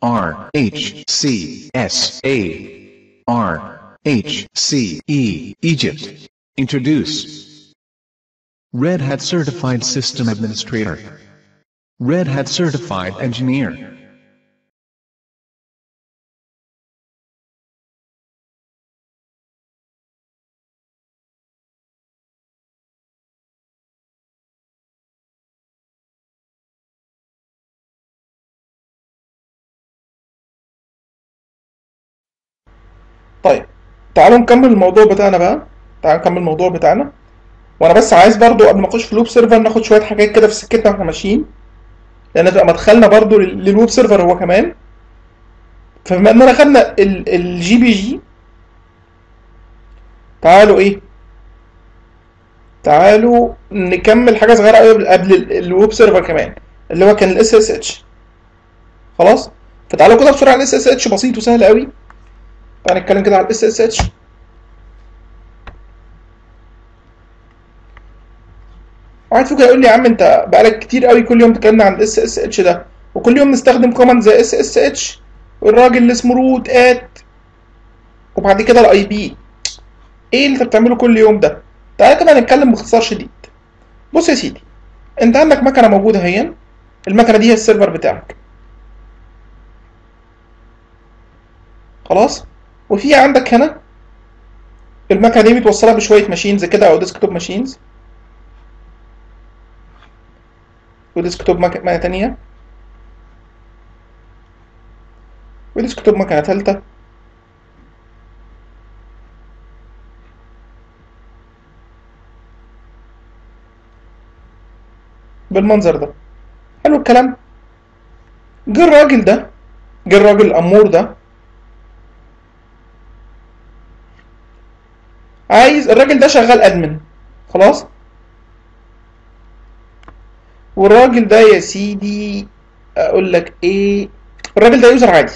R H C S A R H C E Egypt. Introduce Red Hat Certified System Administrator. Red Hat Certified Engineer. طيب تعالوا نكمل الموضوع بتاعنا بقى تعالوا نكمل الموضوع بتاعنا وانا بس عايز برضو قبل ما اخش في الويب سيرفر ناخد شويه حاجات كده في سكتنا واحنا ماشيين لان تبقى مدخلنا برضو لل- للويب سيرفر هو كمان فبما اننا خدنا الجي بي جي تعالوا ايه تعالوا نكمل حاجه صغيره قوي قبل ال- الويب سيرفر كمان اللي هو كان الاس اس اتش خلاص فتعالوا كده بسرعه الاس اس اتش بسيط وسهل قوي تعالى نتكلم كده على الاس اس اتش واحد فيكم يقول لي يا عم انت بقالك كتير قوي كل يوم تكلمنا عن الاس اس اتش ده وكل يوم نستخدم كوماند زي اس اس اتش والراجل اللي اسمه روت ات وبعد كده الاي بي ايه اللي انت بتعمله كل يوم ده تعالى كده نتكلم باختصار شديد بص يا سيدي انت عندك مكنه موجوده اهي المكنه دي هي السيرفر بتاعك خلاص وفي عندك هنا المكنه دي متوصله بشويه ماشينز كده او ديسكتوب ماشينز وديسكتوب مكنه تانية وديسكتوب مكنه تالتة بالمنظر ده حلو الكلام جه الراجل ده جه الراجل الامور ده عايز الراجل ده شغال ادمن خلاص والراجل ده يا سيدي اقول لك ايه الراجل ده يوزر عادي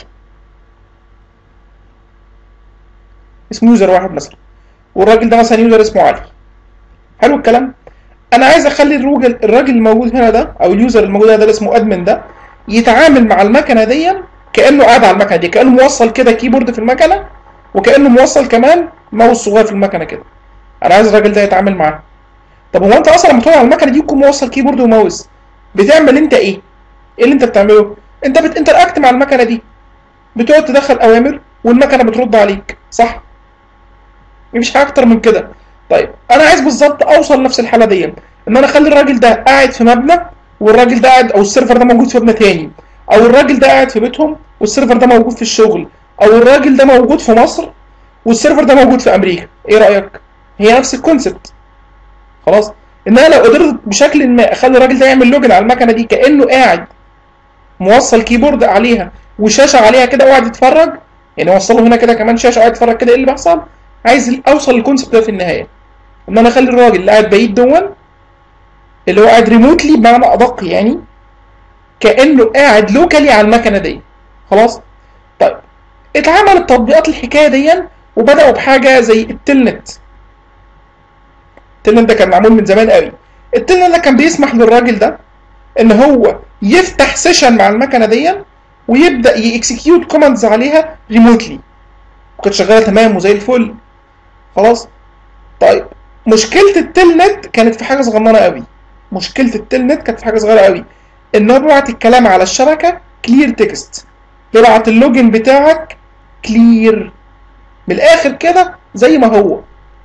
اسمه يوزر واحد مثلا والراجل ده مثلا يوزر اسمه علي حلو الكلام انا عايز اخلي الراجل الراجل الموجود هنا ده او اليوزر الموجود هنا ده اللي اسمه ادمن ده يتعامل مع المكنه دي كانه قاعد على المكنه دي كانه موصل كده كيبورد في المكنه وكانه موصل كمان ماوس صغير في المكنه كده انا عايز الراجل ده يتعامل معاه طب هو انت اصلا لما تقعد على المكنه دي تكون موصل كيبورد وماوس بتعمل انت ايه ايه اللي انت بتعمله انت بتنتراكت مع المكنه دي بتقعد تدخل اوامر والمكنه بترد عليك صح مفيش حاجه اكتر من كده طيب انا عايز بالظبط اوصل لنفس الحاله دي ان انا اخلي الراجل ده قاعد في مبنى والراجل ده قاعد او السيرفر ده موجود في مبنى تاني او الراجل ده قاعد في بيتهم والسيرفر ده موجود في الشغل او الراجل ده موجود في مصر والسيرفر ده موجود في امريكا ايه رايك هي نفس الكونسبت خلاص ان انا لو قدرت بشكل ما اخلي الراجل ده يعمل لوجن على المكنه دي كانه قاعد موصل كيبورد عليها وشاشه عليها كده وقاعد يتفرج يعني اوصله هنا كده كمان شاشه قاعد يتفرج كده ايه اللي بيحصل عايز اوصل للكونسبت ده في النهايه ان انا اخلي الراجل اللي قاعد بعيد دون اللي هو قاعد ريموتلي بمعنى ادق يعني كانه قاعد لوكالي على المكنه دي خلاص طيب اتعملت تطبيقات الحكايه دي وبداوا بحاجه زي التلنت التلنت ده كان معمول من زمان قوي التلنت ده كان بيسمح للراجل ده ان هو يفتح سيشن مع المكنه دي ويبدا يكسكيوت كوماندز عليها ريموتلي وكانت شغاله تمام وزي الفل خلاص طيب مشكله التلنت كانت في حاجه صغننه قوي مشكله التلنت كانت في حاجه صغيره قوي ان هو بيبعت الكلام على الشبكه كلير تكست بيبعت اللوجن بتاعك كلير من الاخر كده زي ما هو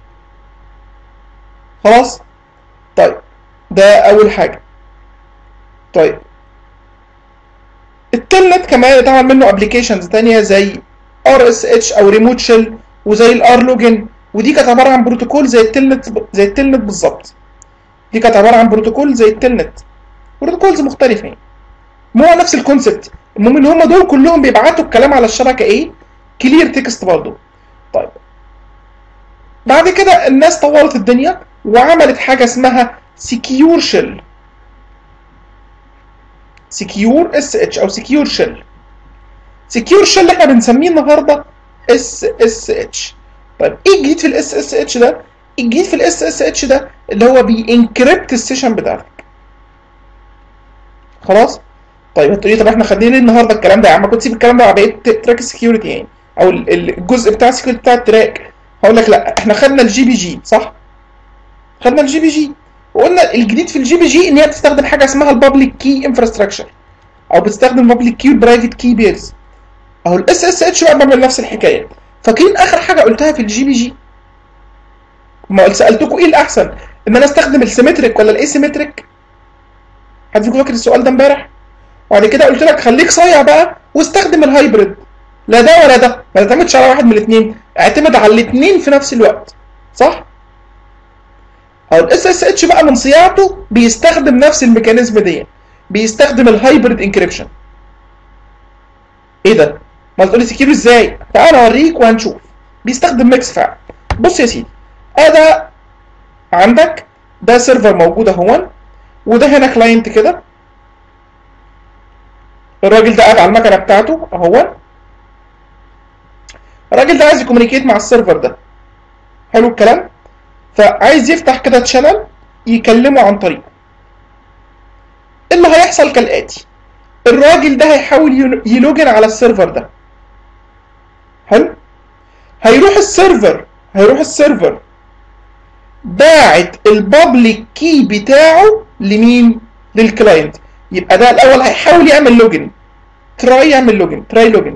خلاص طيب ده اول حاجه طيب التلنت كمان اتعمل منه ابلكيشنز تانية زي ار اس اتش او ريموت شيل وزي الار لوجن ودي كانت عباره عن بروتوكول زي التلنت زي التلنت بالظبط دي كانت عباره عن بروتوكول زي التلنت بروتوكولز مختلفه يعني مو هو نفس الكونسبت المهم ان هم دول كلهم بيبعتوا الكلام على الشبكه ايه كلير تكست برضه طيب بعد كده الناس طورت الدنيا وعملت حاجه اسمها سكيور شيل سكيور اس اتش او سكيور شيل سكيور شيل احنا بنسميه النهارده اس اس اتش طيب ايه الجديد في الاس اس اتش ده الجديد في الاس اس اتش ده اللي هو بينكريبت السيشن بتاعتك خلاص طيب هتقولي طب احنا خدين ليه النهارده الكلام ده يا عم كنت تسيب الكلام ده على بقيه تراك السكيورتي يعني او ال- ال- الجزء بتاع السكيورتي بتاع التراك هقول لك لا احنا خدنا الجي بي جي صح خدنا الجي بي جي وقلنا الجديد في الجي بي جي ان هي بتستخدم حاجه اسمها البابليك كي انفراستراكشر او بتستخدم بابليك كي والبرايفت كي بيرز اهو الاس اس اتش بقى بعمل نفس الحكايه فاكرين اخر حاجه قلتها في الجي بي جي ما سالتكم ايه الاحسن ان انا استخدم السيمتريك ولا الايسيمتريك حد فيكم فاكر السؤال ده امبارح وبعد كده قلت لك خليك صايع بقى واستخدم الهايبريد لا ده ولا ده ما تعتمدش على واحد من الاثنين اعتمد على الاثنين في نفس الوقت صح او الاس اس اتش بقى من صياعته بيستخدم نفس الميكانيزم دي بيستخدم الهايبريد انكريبشن ايه ده ما تقولي سكيور ازاي تعال اوريك وهنشوف بيستخدم ميكس فعلا بص يا سيدي ادي عندك ده سيرفر موجود اهون وده هنا كلاينت كده الراجل ده قاعد على المكنه بتاعته اهو الراجل ده عايز يكومينيكيت مع السيرفر ده حلو الكلام فعايز يفتح كده تشانل يكلمه عن طريقه اللي هيحصل كالاتي الراجل ده هيحاول يلو- يلوجن على السيرفر ده حلو هيروح السيرفر هيروح السيرفر باعت البابليك كي بتاعه لمين للكلاينت يبقى ده الاول هيحاول يعمل لوجن تراي يعمل لوجن تراي لوجن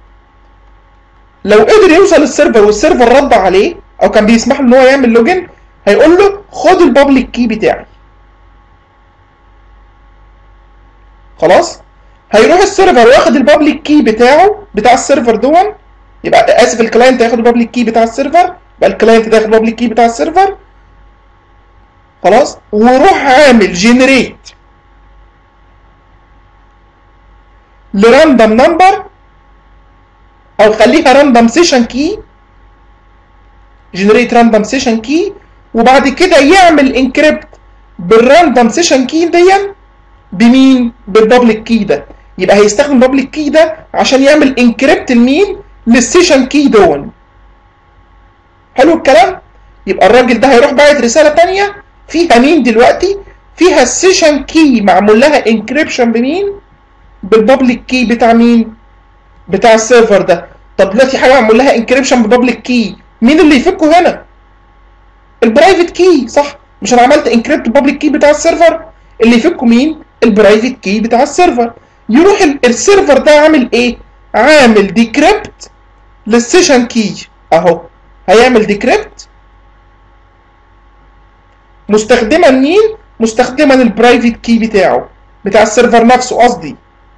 لو قدر يوصل السيرفر والسيرفر رد عليه او كان بيسمح له ان هو يعمل لوجن هيقول له خد البابليك كي بتاعي خلاص هيروح السيرفر واخد البابليك كي بتاعه بتاع السيرفر دون يبقى اسف الكلاينت هياخد البابليك كي بتاع السيرفر يبقى الكلاينت ده ياخد البابليك كي بتاع السيرفر خلاص وروح عامل جنريت لراندوم نمبر او خليها راندوم سيشن كي جنريت راندوم سيشن كي وبعد كده يعمل انكريبت بالراندوم سيشن كي دي بمين بالبابليك كي ده يبقى هيستخدم البابليك كي ده عشان يعمل انكريبت لمين للسيشن كي دون حلو الكلام يبقى الراجل ده هيروح باعت رساله تانية فيها مين دلوقتي فيها السيشن كي معمول لها انكريبشن بمين بالبابليك كي بتاع مين بتاع السيرفر ده طب دلوقتي حاجه معمول لها انكريبشن ببابليك كي مين اللي يفكه هنا البرايفت كي صح مش انا عملت انكريبت البابليك كي بتاع السيرفر اللي يفكه مين البرايفت كي بتاع السيرفر يروح ال- السيرفر ده عامل ايه عامل ديكريبت للسيشن كي اهو هيعمل ديكريبت مستخدما مين مستخدما البرايفت كي بتاعه بتاع السيرفر نفسه قصدي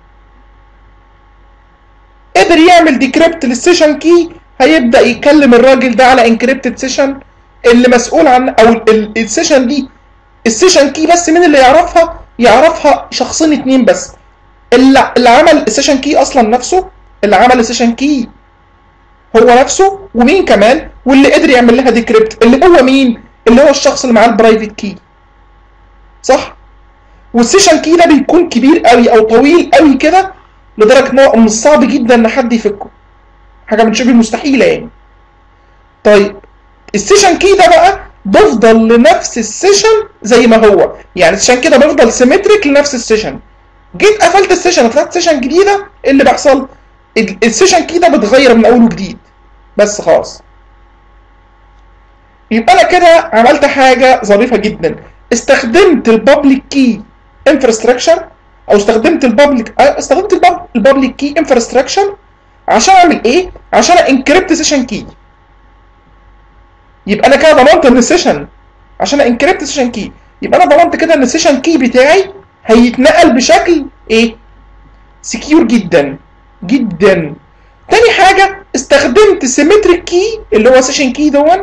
قدر يعمل ديكريبت للسيشن كي هيبدا يكلم الراجل ده على انكريبتد سيشن اللي مسؤول عن او ال- ال- السيشن دي السيشن كي بس مين اللي يعرفها يعرفها شخصين اتنين بس اللي, اللي عمل السيشن كي اصلا نفسه اللي عمل السيشن كي هو نفسه ومين كمان واللي قدر يعمل لها ديكريبت اللي هو مين اللي هو الشخص اللي معاه البرايفت كي صح والسيشن كي ده بيكون كبير قوي او طويل قوي كده لدرجه ان هو من الصعب جدا ان حد يفكه حاجه من شبه مستحيله يعني طيب السيشن كي ده بقى بفضل لنفس السيشن زي ما هو يعني السيشن كده بفضل سيمتريك لنفس السيشن جيت قفلت السيشن وفتحت سيشن جديده ايه اللي بيحصل ال- السيشن كي ده بتغير من اول وجديد بس خلاص يبقى انا كده عملت حاجه ظريفه جدا استخدمت البابليك كي انفراستراكشر او استخدمت البابليك استخدمت البابليك كي انفراستراكشر عشان اعمل ايه عشان انكريبت سيشن كي يبقى انا كده ضمنت ان السيشن عشان انكريبت سيشن كي يبقى انا ضمنت كده ان السيشن كي بتاعي هيتنقل بشكل ايه سكيور جدا جدا تاني حاجه استخدمت سيمتريك كي اللي هو سيشن كي دون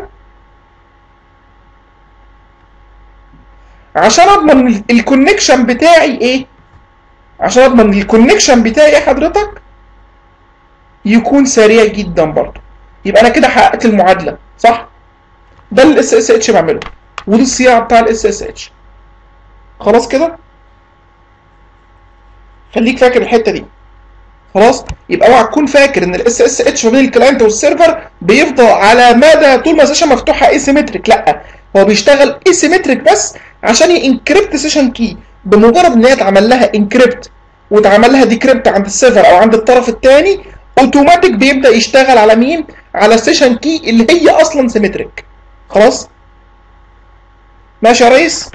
عشان اضمن الكونكشن بتاعي ايه عشان اضمن الكونكشن بتاعي ايه حضرتك يكون سريع جدا برضه يبقى انا كده حققت المعادله صح ده اللي الاس اس اتش بعمله ودي الصياعه بتاع الاس اس اتش خلاص كده خليك فاكر الحته دي خلاص يبقى اوعى تكون فاكر ان الاس اس اتش ما بين الكلاينت والسيرفر بيفضل على مدى طول ما السيشن مفتوحه ايسيمتريك لا هو بيشتغل ايسيمتريك بس عشان ينكريبت سيشن كي بمجرد ان هي اتعمل لها انكريبت واتعمل لها ديكريبت عند السيرفر او عند الطرف الثاني اوتوماتيك بيبدا يشتغل على مين على السيشن كي اللي هي اصلا سيمتريك خلاص ماشي يا ريس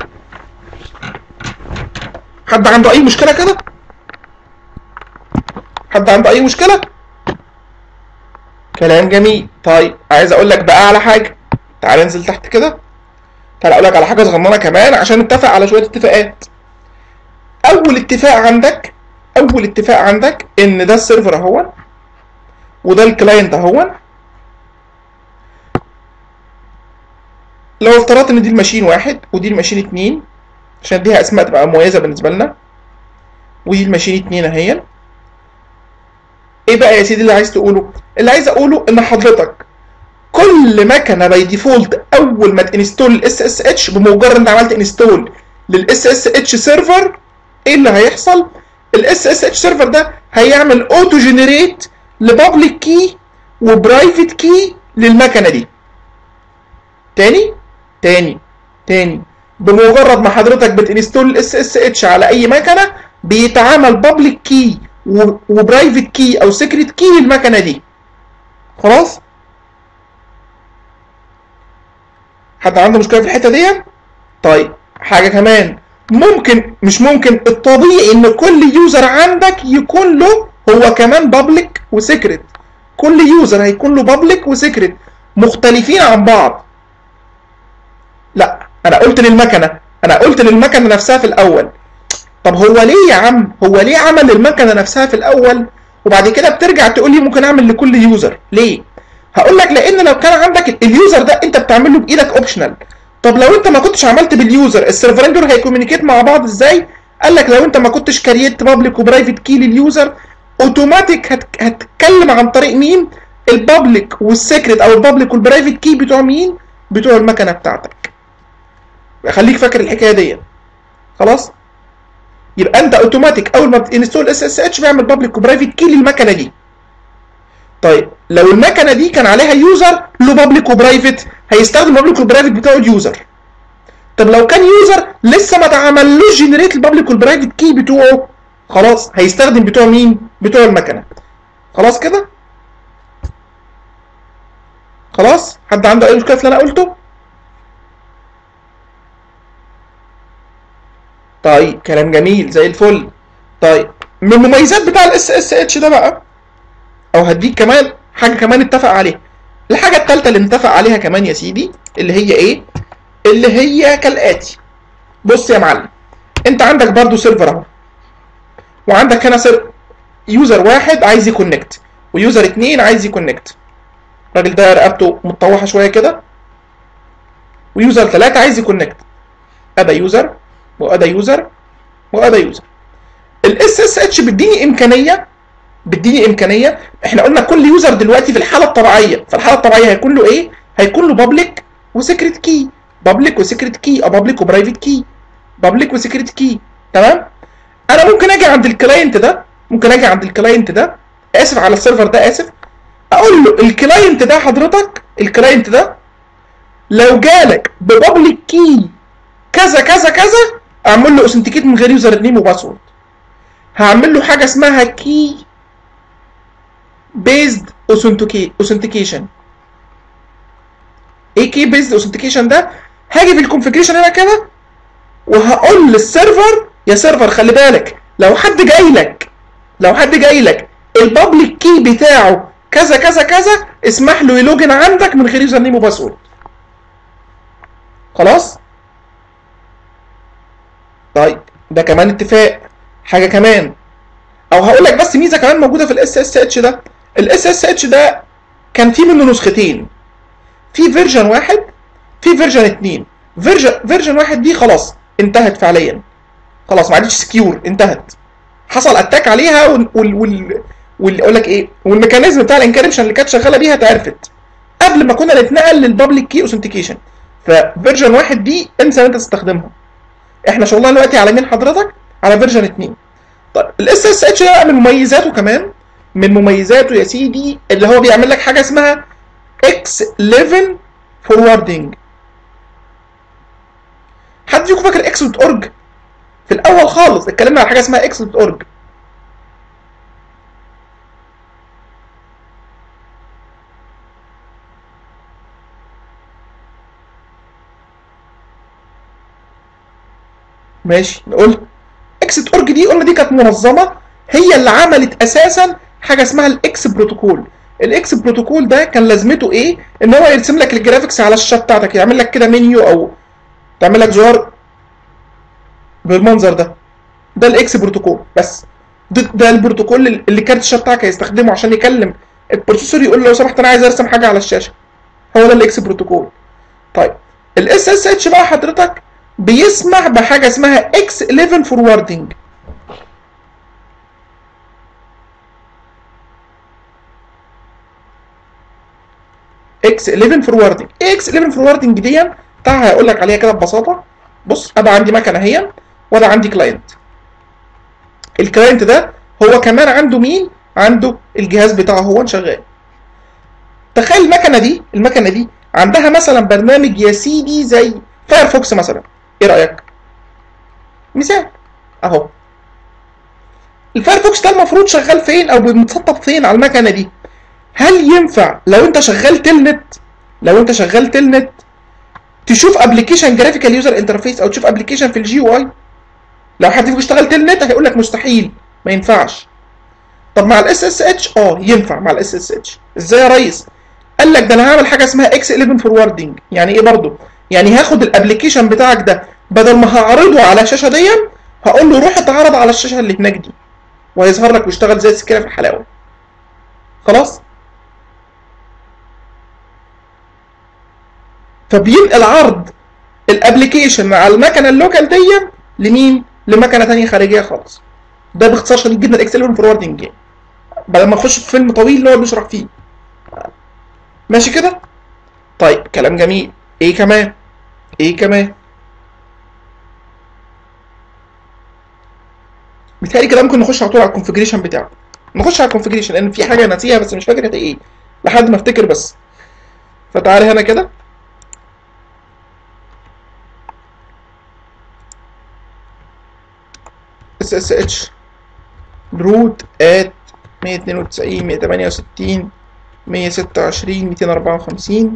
حد عنده اي مشكله كده حد عنده اي مشكله كلام جميل طيب عايز اقول لك بقى على حاجه تعال انزل تحت كده تعال اقول لك على حاجه صغننه كمان عشان نتفق على شويه اتفاقات اول اتفاق عندك اول اتفاق عندك ان ده السيرفر اهو وده الكلاينت اهو لو افترضت ان دي الماشين واحد ودي الماشين اتنين عشان اديها اسماء تبقى مميزه بالنسبه لنا ودي الماشين اتنين اهي ايه بقى يا سيدي اللي عايز تقوله اللي عايز اقوله ان حضرتك كل مكنه باي ديفولت اول ما تنستول الاس اس اتش بمجرد انت عملت انستول للاس اس اتش سيرفر ايه اللي هيحصل الاس اس اتش سيرفر ده هيعمل اوتو جنريت لبابليك كي وبرايفت كي للمكنه دي تاني تاني تاني بمجرد ما حضرتك بتنستول الاس اس اتش على اي مكنه بيتعمل بابليك كي وبرايفت كي او سيكريت كي للمكنه دي خلاص حد عنده مشكله في الحته دي طيب حاجه كمان ممكن مش ممكن الطبيعي ان كل يوزر عندك يكون له هو كمان بابليك وسيكريت كل يوزر هيكون له بابليك وسيكريت مختلفين عن بعض لا انا قلت للمكنه انا قلت للمكنه نفسها في الاول طب هو ليه يا عم هو ليه عمل للمكنه نفسها في الاول وبعد كده بترجع تقول لي ممكن اعمل لكل يوزر ليه هقول لك لان لو كان عندك اليوزر ده انت بتعمله بايدك اوبشنال طب لو انت ما كنتش عملت باليوزر السيرفرين دول هيكومينيكيت مع بعض ازاي قال لك لو انت ما كنتش كريت بابليك وبرايفت كي لليوزر اوتوماتيك هت... هتتكلم عن طريق مين البابليك والسيكريت او البابليك والبرايفت كي بتوع مين بتوع المكنه بتاعتك خليك فاكر الحكايه دي خلاص يبقى انت اوتوماتيك اول ما بتنستول اس اس اتش بيعمل بابليك وبرايفت كي للمكنه دي طيب لو المكنه دي كان عليها يوزر له بابليك وبرايفت هيستخدم بابليك وبرايفت بتاعه اليوزر طب لو كان يوزر لسه ما اتعملوش جنريت البابليك والبرايفت كي بتوعه خلاص هيستخدم بتوع مين بتوع المكنه خلاص كده خلاص حد عنده اي مشكله في اللي انا قلته طيب كلام جميل زي الفل طيب من المميزات بتاع الاس اس اتش ده بقى او هديك كمان حاجه كمان اتفق عليها الحاجه الثالثه اللي نتفق عليها كمان يا سيدي اللي هي ايه اللي هي كالاتي بص يا معلم انت عندك برضو سيرفر اهو وعندك هنا سير يوزر واحد عايز يكونكت ويوزر اتنين عايز يكونكت الراجل ده رقبته متطوحه شويه كده ويوزر ثلاثة عايز يكونكت ادى يوزر وادى يوزر وادى يوزر الاس اس اتش بيديني امكانيه بيديني امكانيه احنا قلنا كل يوزر دلوقتي في الحاله الطبيعيه فالحاله الطبيعيه هيكون له ايه هيكون له بابليك وسيكريت كي بابليك وسيكريت كي او بابليك وبرايفت كي بابليك وسيكريت كي تمام انا ممكن اجي عند الكلاينت ده ممكن اجي عند الكلاينت ده اسف على السيرفر ده اسف اقول له الكلاينت ده حضرتك الكلاينت ده لو جالك ببابليك كي كذا كذا كذا اعمل له اوثنتيكيت من غير يوزر نيم وباسورد هعمل له حاجه اسمها كي بيزد اوثنتيكيشن ايه كي بيزد اوثنتيكيشن ده هاجي في الكونفيجريشن هنا كده وهقول للسيرفر يا سيرفر خلي بالك لو حد جاي لك لو حد جاي لك البابليك كي بتاعه كذا كذا كذا اسمح له يلوجن عندك من غير يوزر نيم وباسورد خلاص طيب ده كمان اتفاق حاجه كمان او هقول لك بس ميزه كمان موجوده في الاس اس اتش ده الاس اس اتش ده كان في منه نسختين في فيرجن واحد في فيرجن اتنين فيرجن فيرجن واحد دي خلاص انتهت فعليا خلاص ما عادتش سكيور انتهت حصل اتاك عليها وال وال وال, وال... اقول لك ايه والميكانيزم بتاع الانكريبشن اللي كانت شغاله بيها اتعرفت قبل ما كنا نتنقل للبابليك كي اوثنتيكيشن ففيرجن واحد دي انسى ان انت تستخدمها احنا شغلنا دلوقتي على مين حضرتك على فيرجن 2 طيب الاس اس اتش ده من مميزاته كمان من مميزاته يا سيدي اللي هو بيعمل لك حاجه اسمها اكس 11 فوروردنج حد فيكم فاكر اكس دوت اورج في في الاول خالص اتكلمنا على حاجه اسمها اكس دوت اورج ماشي نقول اكس اورج دي قلنا دي كانت منظمه هي اللي عملت اساسا حاجه اسمها الاكس بروتوكول الاكس بروتوكول ده كان لازمته ايه ان هو يرسم لك الجرافيكس على الشاشه بتاعتك يعمل لك كده منيو او تعمل لك زرار بالمنظر ده ده الاكس بروتوكول بس ده, ده البروتوكول اللي كارت الشاشه بتاعك هيستخدمه عشان يكلم البروسيسور يقول له لو سمحت انا عايز ارسم حاجه على الشاشه هو ده الاكس بروتوكول طيب الاس اس اتش بقى حضرتك بيسمح بحاجه اسمها اكس 11 فوروردنج اكس 11 فوروردنج ايه اكس 11 فوروردنج دي تعالى هقول لك عليها كده ببساطه بص انا عندي مكنه اهي وانا عندي كلاينت الكلاينت ده هو كمان عنده مين عنده الجهاز بتاعه هو شغال تخيل المكنه دي المكنه دي عندها مثلا برنامج يا سيدي زي فايرفوكس مثلا ايه رايك مثال اهو الفايرفوكس ده المفروض شغال فين او متسطب فين على المكنه دي هل ينفع لو انت شغال تلنت لو انت شغال تلنت تشوف ابلكيشن جرافيكال يوزر انترفيس او تشوف ابلكيشن في الجي يو اي لو حد فيكم بيشتغل تلنت هيقول لك مستحيل ما ينفعش طب مع الاس اس اتش اه ينفع مع الاس اس اتش ازاي يا ريس قال لك ده انا هعمل حاجه اسمها اكس 11 فوروردنج يعني ايه برضو يعني هاخد الابلكيشن بتاعك ده بدل ما هعرضه على الشاشه دي هقول له روح اتعرض على الشاشه اللي هناك دي وهيظهر لك ويشتغل زي السكينه في الحلاوه خلاص فبينقل عرض الابلكيشن على المكنه اللوكال دي لمين؟ لمكنه ثانيه خارجيه خالص. ده باختصار شديد جدا الاكس 11 فوروردنج بدل ما نخش في فيلم طويل اللي هو بيشرح فيه. ماشي كده؟ طيب كلام جميل. ايه كمان؟ ايه كمان؟ بيتهيألي كده ممكن نخش على طول على الكونفجريشن بتاعه. نخش على الكونفجريشن لان في حاجه ناسيها بس مش فاكر ايه لحد ما افتكر بس. فتعالى هنا كده اس اس اتش روت ات 192 168 126 254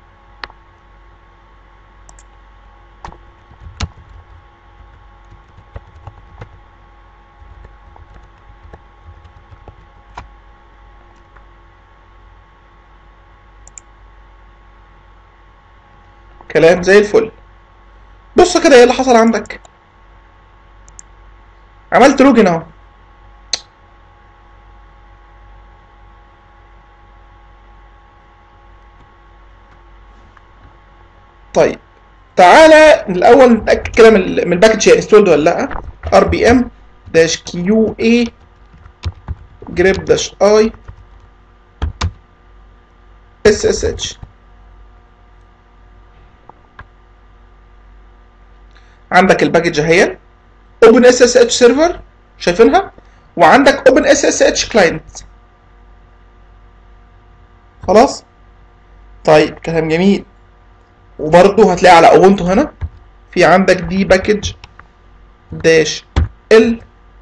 كلام زي الفل بص كده ايه اللي حصل عندك عملت لوجن اهو طيب تعالى الاول نتاكد كده من من الباكج هي انستولد ولا لا ار بي ام داش كيو اي جريب داش اي اس اس اتش عندك الباكج اهي اوبن اس اس اتش سيرفر شايفينها وعندك اوبن اس اس اتش كلاينت خلاص طيب كلام جميل وبرضه هتلاقي على اوبونتو هنا في عندك دي باكج داش ال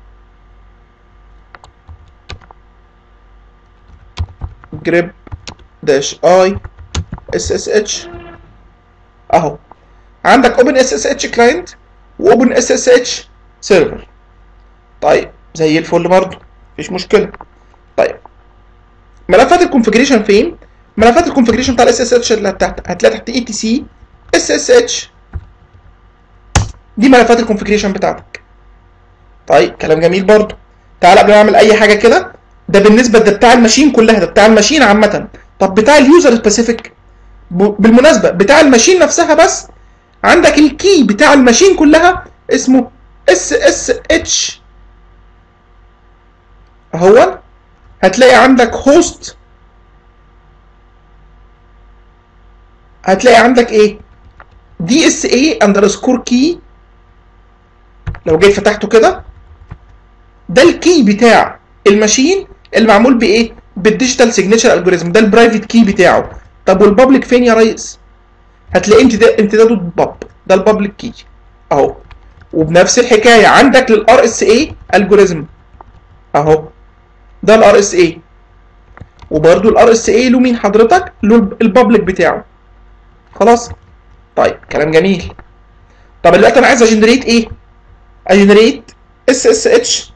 جريب داش اي اس اس اتش اهو عندك اوبن اس اس اتش كلاينت واوبن اس اس اتش سيرفر طيب زي الفل برضه مفيش مشكله طيب ملفات الكونفجريشن فين ملفات الكونفجريشن بتاع الاس اس اتش اللي تحت هتلاقي تحت اي تي سي اس اس اتش دي ملفات الكونفجريشن بتاعتك طيب كلام جميل برضه تعال قبل ما اعمل اي حاجه كده ده بالنسبه ده بتاع الماشين كلها ده بتاع الماشين عامه طب بتاع اليوزر سبيسيفيك بالمناسبه بتاع الماشين نفسها بس عندك الكي بتاع الماشين كلها اسمه اس اس اتش اهو هتلاقي عندك هوست هتلاقي عندك ايه دي اس اي اندرسكور كي لو جيت فتحته كده ده الكي بتاع الماشين اللي معمول بايه بالديجيتال سيجنتشر الجوريزم ده البرايفت كي بتاعه طب والبابليك فين يا ريس هتلاقي امتداد امتداده باب ده البابليك كي اهو وبنفس الحكايه عندك للار اس اي الجوريزم اهو ده الار اس اي وبرده الار اس اي له مين حضرتك له البابليك بتاعه خلاص طيب كلام جميل طب دلوقتي انا عايز اجنريت ايه اجنريت اس اس اتش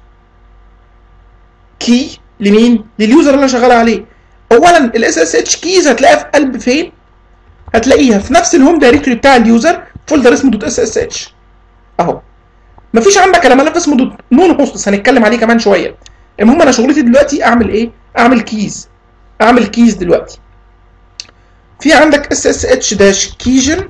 كي لمين لليوزر اللي انا شغال عليه اولا الاس اس اتش كيز هتلاقيها في قلب فين هتلاقيها في نفس الهوم دايركتوري بتاع اليوزر فولدر اسمه دوت اس اس اتش اهو مفيش عندك الا ملف اسمه دوت نون هوستس هنتكلم عليه كمان شويه المهم انا شغلتي دلوقتي اعمل ايه اعمل كيز اعمل كيز دلوقتي في عندك اس اس اتش داش كيجن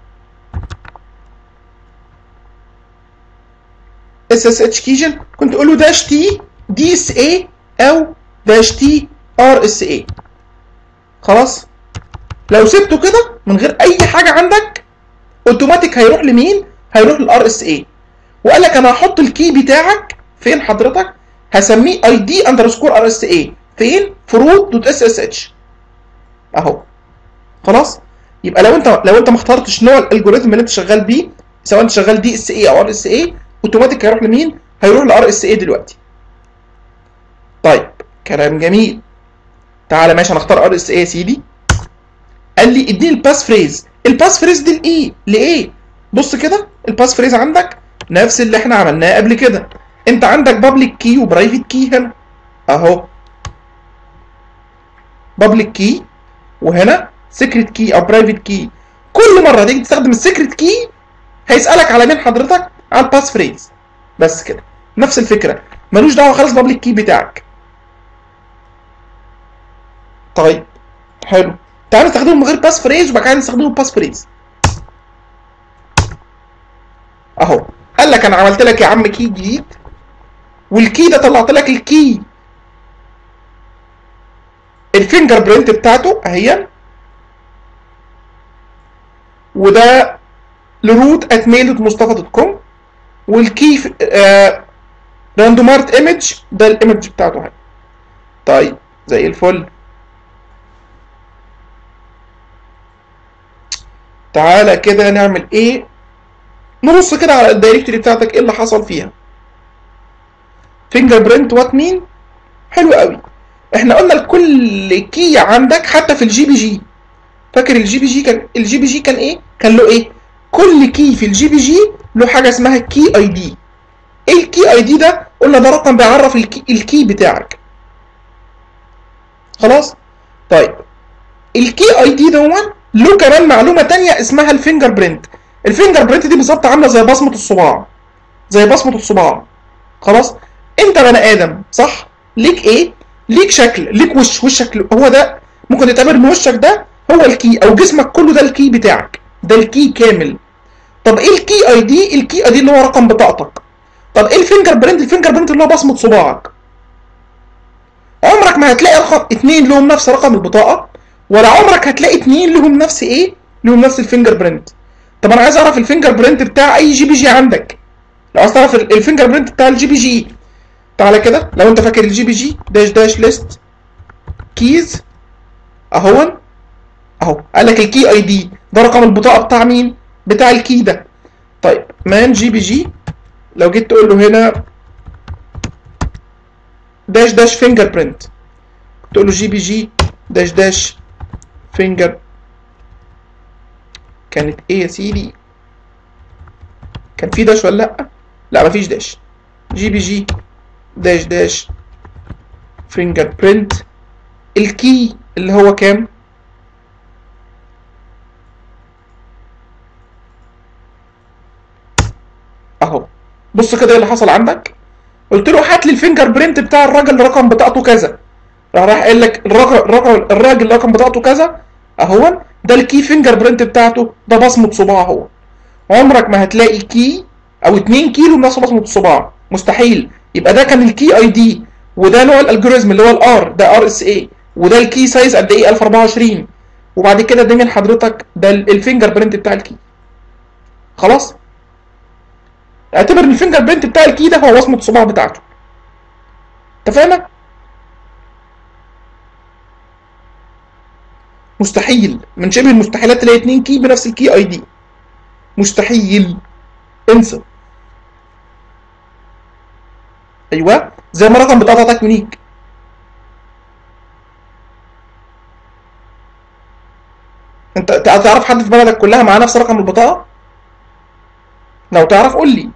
اس اس اتش كيجن كنت اقول له داش تي دي اس اي او داش تي ار اس اي خلاص لو سبته كده من غير اي حاجه عندك اوتوماتيك هيروح لمين هيروح للار اس اي وقال لك انا هحط الكي بتاعك فين حضرتك هسميه اي دي اندرسكور ار اس اي فين فروت دوت اس اس اتش اهو خلاص يبقى لو انت لو انت ما اخترتش نوع الالجوريثم اللي انت شغال بيه سواء انت شغال دي اس اي او ار اس اي اوتوماتيك هيروح لمين هيروح لار اس اي دلوقتي طيب كلام جميل تعالى ماشي انا اختار ار اس اي يا سيدي قال لي اديني الباس فريز الباس فريز دي لايه لايه بص كده الباس فريز عندك نفس اللي احنا عملناه قبل كده انت عندك بابليك كي وبرايفت كي هنا اهو بابليك كي وهنا سيكريت كي او برايفت كي كل مره تيجي تستخدم السيكريت كي هيسالك على مين حضرتك على الباس فريز بس كده نفس الفكره ملوش دعوه خالص بابليك كي بتاعك طيب حلو تعال نستخدمه من غير باس فريز وبعد كده نستخدمه باس فريز اهو قال لك انا عملت لك يا عم كي جديد والكي ده طلعت لك الكي الفينجر برينت بتاعته اهي وده لروت ات ميل مصطفى دوت كوم والكي آه راندومارت ايمج ده الايمج بتاعته اهي طيب زي الفل تعالى كده نعمل ايه نبص كده على الدايركتوري بتاعتك ايه اللي حصل فيها فينجر برينت وات مين حلو قوي احنا قلنا لكل كي عندك حتى في الجي بي جي فاكر الجي بي جي كان الجي بي جي كان ايه كان له ايه كل كي في الجي بي جي له حاجه اسمها كي اي دي ايه الكي اي دي ده قلنا ده رقم بيعرف الكي, الكي بتاعك خلاص طيب الكي اي دي دون له كمان معلومه تانية اسمها الفينجر برينت الفينجر برينت دي بالظبط عامله زي بصمه الصباع زي بصمه الصباع خلاص انت بني ادم صح ليك ايه ليك شكل ليك وش وشك هو ده ممكن تعتبر ان وشك ده هو الكي او جسمك كله ده الكي بتاعك ده الكي كامل طب ايه الكي اي دي الكي اي دي اللي هو رقم بطاقتك طب ايه الفينجر برينت الفينجر برينت اللي هو بصمه صباعك عمرك ما هتلاقي رقم اتنين لهم نفس رقم البطاقه ولا عمرك هتلاقي اتنين لهم نفس ايه لهم نفس الفينجر برينت طب انا عايز اعرف الفينجر برينت بتاع اي جي بي جي عندك لو عايز تعرف الفينجر برينت بتاع الجي بي جي تعالى كده لو انت فاكر الجي بي جي داش داش ليست كيز اهون اهو قال لك الكي اي دي ده رقم البطاقه بتاع مين بتاع الكي ده طيب مان جي بي جي لو جيت تقول له هنا داش داش فينجر برينت تقول له جي بي جي داش داش فينجر كانت ايه يا سيدي كان في داش ولا لا لا مفيش داش جي بي جي داش داش فينجر برينت الكي اللي هو كام اهو بص كده ايه اللي حصل عندك قلت له هات لي الفينجر برينت بتاع الراجل رقم بطاقته كذا راح راح قال لك الرقم الرقم الراجل رقم بطاقته كذا اهو ده الكي فينجر برينت بتاعته ده بصمه صباع هو عمرك ما هتلاقي كي او 2 كيلو نفس بصمه الصباع مستحيل يبقى ده كان الكي اي دي وده نوع الالجوريزم اللي هو الار ده ار اس اي وده الكي سايز قد ايه 1024 وبعد كده ده من حضرتك ده الفينجر برينت بتاع الكي خلاص اعتبر ان الفينجر برينت بتاع الكي ده هو بصمه الصباع بتاعته اتفقنا مستحيل من شبه المستحيلات تلاقي اتنين كي بنفس الكي اي دي مستحيل انسى ايوه زي ما رقم بطاقه بتاعتك يونيك انت تعرف حد في بلدك كلها مع نفس رقم البطاقه لو تعرف قول لي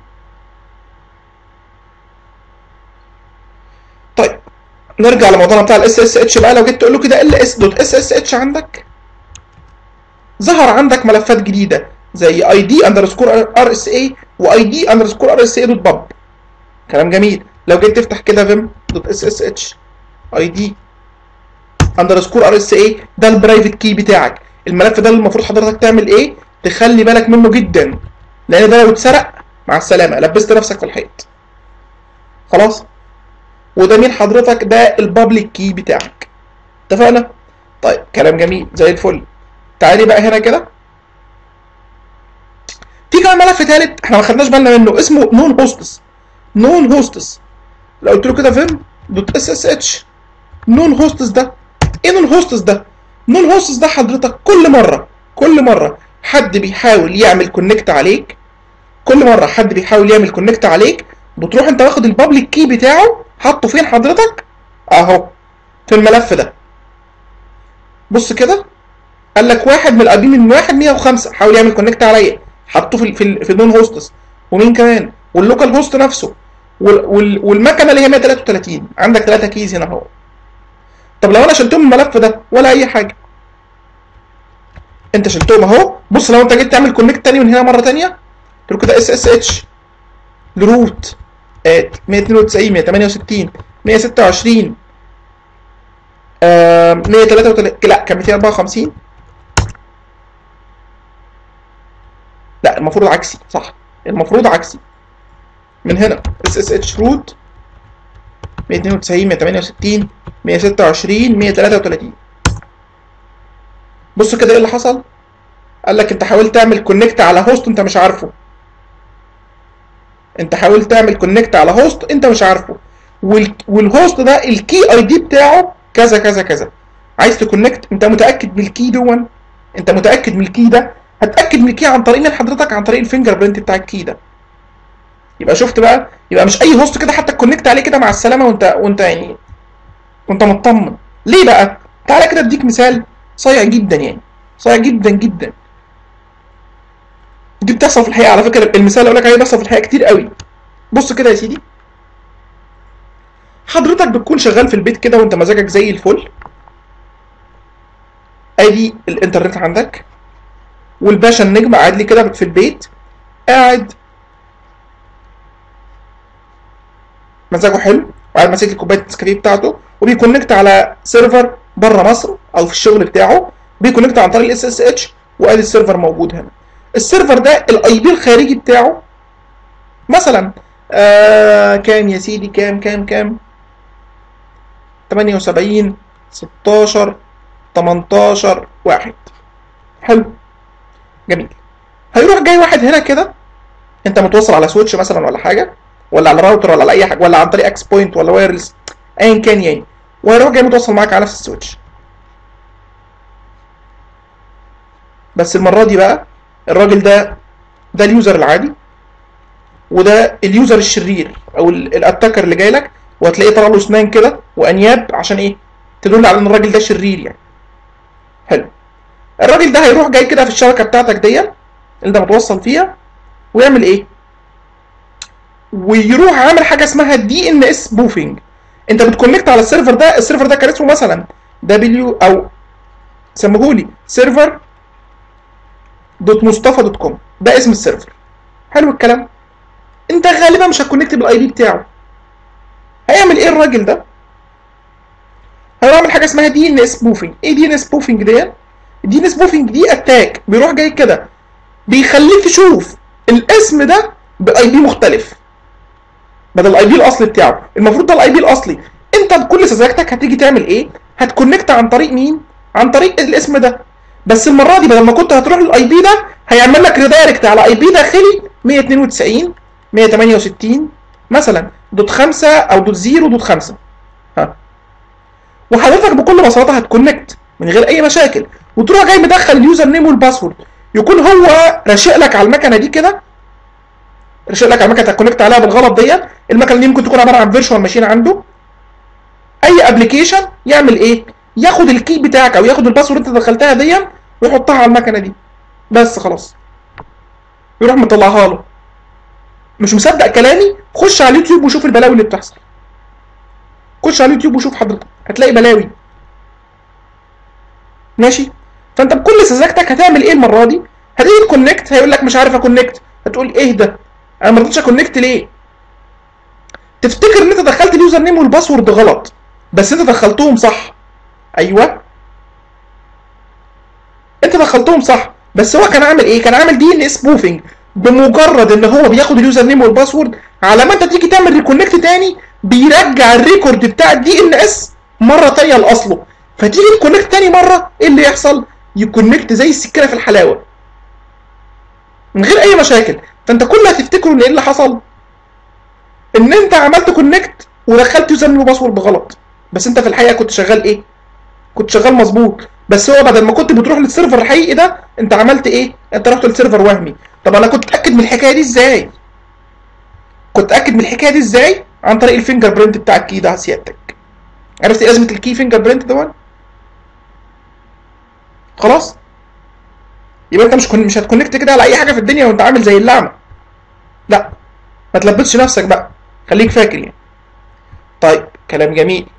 طيب نرجع لموضوعنا بتاع الاس اس اتش بقى لو جيت تقول له كده ال اس دوت اس اس اتش عندك ظهر عندك ملفات جديده زي اي دي اندرسكور ار اس اي واي دي اندرسكور ار اس اي دوت باب كلام جميل لو جيت تفتح كده فيم دوت اس اس اتش اي دي اندرسكور ار اس اي ده البرايفت كي بتاعك الملف ده اللي المفروض حضرتك تعمل ايه تخلي بالك منه جدا لان ده لو اتسرق مع السلامه لبست نفسك في الحيط خلاص وده مين حضرتك ده البابليك كي بتاعك اتفقنا طيب كلام جميل زي الفل تعالي بقى هنا كده في كمان ملف ثالث احنا ما خدناش بالنا منه اسمه نون هوستس نون هوستس لو قلت له كده فيم دوت اس اس اتش نون هوستس ده ايه نون هوستس ده نون هوستس ده حضرتك كل مره كل مره حد بيحاول يعمل كونكت عليك كل مره حد بيحاول يعمل كونكت عليك بتروح انت واخد البابليك كي بتاعه حاطه فين حضرتك اهو في الملف ده بص كده قال لك واحد من القلبين من واحد 105 حاول يعمل كونكت عليا حطه في في, في النون هوستس ومين كمان واللوكال هوست نفسه وال وال والمكنه اللي هي 133 عندك ثلاثه كيز هنا اهو طب لو انا شلتهم من الملف ده ولا اي حاجه انت شلتهم اهو بص لو انت جيت تعمل كونكت تاني من هنا مره ثانيه تقول كده اس اس اتش لروت ات 192 168 126 آه 133 لا كان 254 لا المفروض عكسي صح المفروض عكسي من هنا اس اس اتش روت 192 168 126 133 بص كده ايه اللي حصل قال لك انت حاولت تعمل كونكت على هوست انت مش عارفه انت حاولت تعمل كونكت على هوست انت مش عارفه وال... والهوست ده الكي اي دي بتاعه كذا كذا كذا عايز تكونكت انت متاكد من الكي دون انت متاكد من الكي ده هتاكد من الكي عن طريق مين حضرتك عن طريق الفينجر برنت بتاع الكي ده يبقى شفت بقى يبقى مش اي هوست كده حتى كونكت عليه كده مع السلامه وانت وانت يعني وانت مطمن ليه بقى تعالى كده اديك مثال صايع جدا يعني صايع جدا جدا دي بتحصل في الحقيقه على فكره المثال اللي اقول لك عليه بيحصل في الحقيقه كتير قوي بص كده يا سيدي حضرتك بتكون شغال في البيت كده وانت مزاجك زي الفل ادي الانترنت عندك والباشا النجم قاعد لي كده في البيت قاعد مزاجه حلو وقاعد ماسك لي كوبايه النسكافيه بتاعته وبيكونكت على سيرفر بره مصر او في الشغل بتاعه بيكونكت عن طريق الاس اس اتش وادي السيرفر موجود هنا السيرفر ده الاي بي الخارجي بتاعه مثلا آه كام يا سيدي كام كام كام 78 16 18 واحد حلو جميل هيروح جاي واحد هنا كده انت متوصل على سويتش مثلا ولا حاجه ولا على راوتر ولا على اي حاجه ولا عن طريق اكس بوينت ولا وايرلس ايا كان يعني وهيروح جاي متوصل معاك على نفس السويتش بس المره دي بقى الراجل ده ده اليوزر العادي وده اليوزر الشرير او الاتاكر اللي جاي لك وهتلاقيه طلع له اسنان كده وانياب عشان ايه تدل على ان الراجل ده شرير يعني حلو الراجل ده هيروح جاي كده في الشبكه بتاعتك دي اللي انت متوصل فيها ويعمل ايه ويروح عامل حاجه اسمها دي ان اس بوفينج انت بتكونكت على السيرفر ده السيرفر ده كان اسمه مثلا دبليو او سموهولي سيرفر دوت مصطفى دوت كوم ده اسم السيرفر حلو الكلام انت غالبا مش هتكونكت بالاي بي بتاعه هيعمل ايه الراجل ده هيعمل حاجه اسمها دي ان اس بوفينج ايه دي ان اس بوفينج دي دي ان اس بوفينج دي اتاك بيروح جاي كده بيخليك تشوف الاسم ده باي بي مختلف بدل الاي بي الاصلي بتاعه المفروض ده الاي بي الاصلي انت بكل سذاجتك هتيجي تعمل ايه هتكونكت عن طريق مين عن طريق الاسم ده بس المره دي بدل ما كنت هتروح للاي بي ده هيعمل لك ريدايركت على اي بي داخلي 192 168 مثلا دوت 5 او دوت 0 دوت 5 ها وحضرتك بكل بساطه هتكونكت من غير اي مشاكل وتروح جاي مدخل اليوزر نيم والباسورد يكون هو راشق لك على المكنه دي كده رشق لك على المكنه هتكونكت عليها بالغلط ديت المكنه دي ممكن تكون عباره عن فيرتشوال ماشين عنده اي ابلكيشن يعمل ايه ياخد الكي بتاعك او ياخد الباسورد اللي انت دخلتها دي ويحطها على المكنه دي بس خلاص يروح مطلعها له مش مصدق كلامي خش على اليوتيوب وشوف البلاوي اللي بتحصل خش على اليوتيوب وشوف حضرتك هتلاقي بلاوي ماشي فانت بكل سذاجتك هتعمل ايه المره دي هتيجي تكونكت هيقول لك مش عارف اكونكت هتقول ايه ده انا ما رضيتش اكونكت ليه تفتكر ان انت دخلت اليوزر نيم والباسورد غلط بس انت دخلتهم صح ايوه انت دخلتهم صح بس هو كان عامل ايه كان عامل دي ان اس بوفنج بمجرد ان هو بياخد اليوزر نيم والباسورد على ما انت تيجي تعمل ريكونكت تاني بيرجع الريكورد بتاع الدي ان اس مره تانيه لاصله فتيجي تكونكت تاني مره ايه اللي يحصل يكونكت زي السكينه في الحلاوه من غير اي مشاكل فانت كل اللي هتفتكره ان ايه اللي حصل ان انت عملت كونكت ودخلت يوزر نيم وباسورد غلط بس انت في الحقيقه كنت شغال ايه كنت شغال مظبوط بس هو بدل ما كنت بتروح للسيرفر الحقيقي ده انت عملت ايه انت رحت للسيرفر وهمي طب انا كنت اتاكد من الحكايه دي ازاي كنت اتاكد من الحكايه دي ازاي عن طريق الفينجر برنت بتاع الكي ده سيادتك عرفت ايه لازمه الكي فينجر برنت ده خلاص يبقى انت مش كن... مش هتكونكت كده على اي حاجه في الدنيا وانت عامل زي اللعمه لا ما تلبسش نفسك بقى خليك فاكر يعني طيب كلام جميل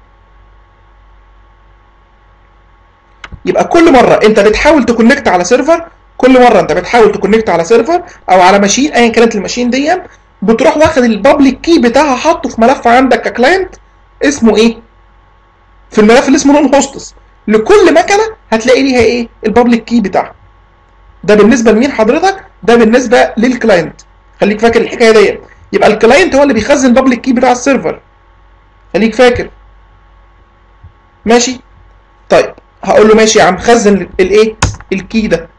يبقى كل مره انت بتحاول تكونكت على سيرفر كل مره انت بتحاول تكونكت على سيرفر او على ماشين ايا كانت الماشين دي بتروح واخد البابليك كي بتاعها حاطه في ملف عندك ككلاينت اسمه ايه في الملف اللي اسمه نون هوستس لكل مكنه هتلاقي ليها ايه البابليك كي بتاعها ده بالنسبه لمين حضرتك ده بالنسبه للكلاينت خليك فاكر الحكايه دي يبقى الكلاينت هو اللي بيخزن البابليك كي بتاع السيرفر خليك فاكر ماشي طيب هقول له ماشي يا عم خزن الايه الكي ده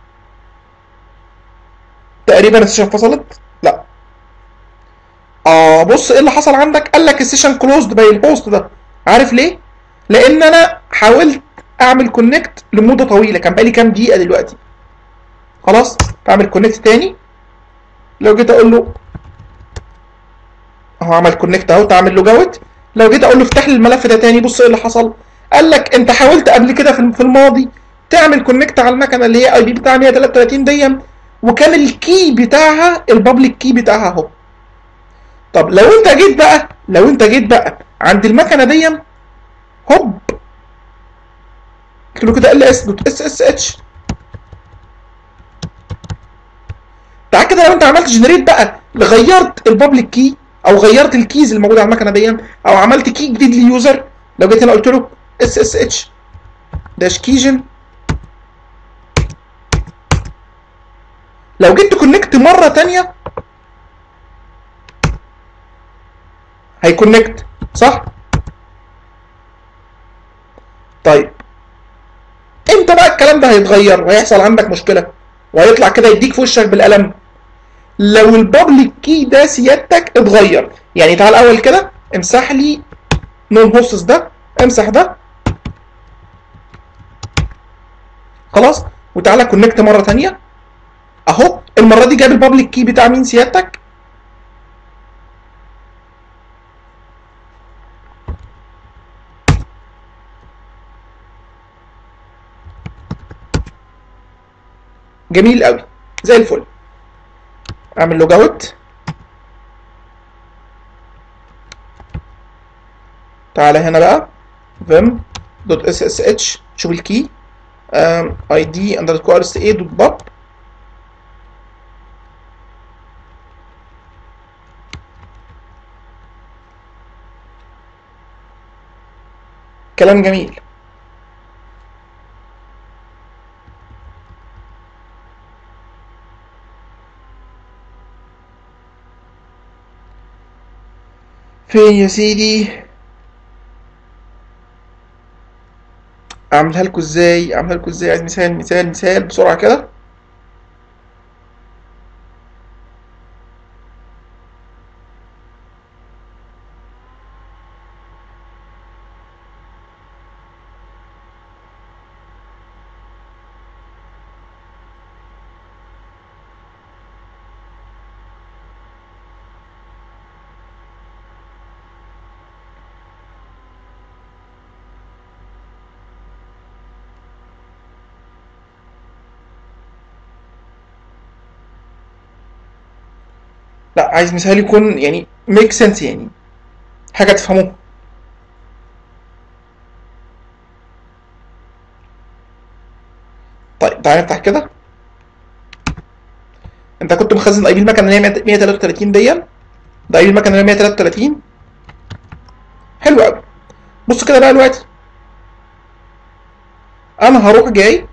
تقريبا السيشن فصلت لا اه بص ايه اللي حصل عندك قال لك السيشن كلوزد باي الهوست ده عارف ليه لان انا حاولت اعمل كونكت لمده طويله كان بقالي كام دقيقه دلوقتي خلاص تعمل كونكت تاني لو جيت اقول له اهو عمل كونكت اهو تعمل له جوت لو جيت اقول له افتح لي الملف ده تاني بص ايه اللي حصل قال لك انت حاولت قبل كده في الماضي تعمل كونكت على المكنه اللي هي اي بي بتاع 133 دي وكان الكي بتاعها البابليك كي بتاعها اهو طب لو انت جيت بقى لو انت جيت بقى عند المكنه دي هوب اكتب له كده ال اس دوت اس اس اتش تعال كده لو انت عملت جنريت بقى غيرت البابليك كي او غيرت الكيز اللي موجوده على المكنه دي او عملت كي جديد لليوزر لو جيت هنا قلت له اس اس اتش داش كيجن لو جيت تكونكت مره ثانيه هيكونكت صح طيب امتى بقى الكلام ده هيتغير وهيحصل عندك مشكله وهيطلع كده يديك في وشك بالقلم لو البابليك كي ده سيادتك اتغير يعني تعال الاول كده امسح لي نون هوستس ده امسح ده خلاص وتعالى كونكت مره ثانيه اهو المره دي جاب البابليك كي بتاع مين سيادتك جميل قوي زي الفل اعمل لوج اوت تعالى هنا بقى vim دوت اس اس اتش شوف الكي اي دي اندرسكور اس اي دوت باب كلام جميل فين يا سيدي اعملها لكم ازاي اعملها لكم ازاي عايز مثال مثال مثال بسرعه كده لا عايز مثال يكون يعني ميك سنس يعني حاجه تفهموها طيب تعالى نفتح كده انت كنت مخزن اي بي المكنه اللي هي 133 دي ده اي بي المكنه اللي هي 133 حلو قوي بص كده بقى دلوقتي انا هروح جاي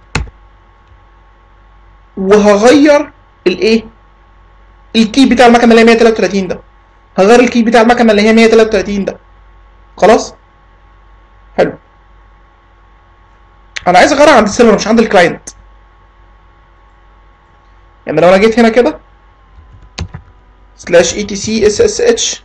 وهغير الايه الكي بتاع المكنه اللي هي 133 ده هغير الكي بتاع المكنه اللي هي 133 ده خلاص حلو انا عايز اغيرها عند السيرفر مش عند الكلاينت يعني لو انا جيت هنا كده سلاش اي تي سي اس اس اتش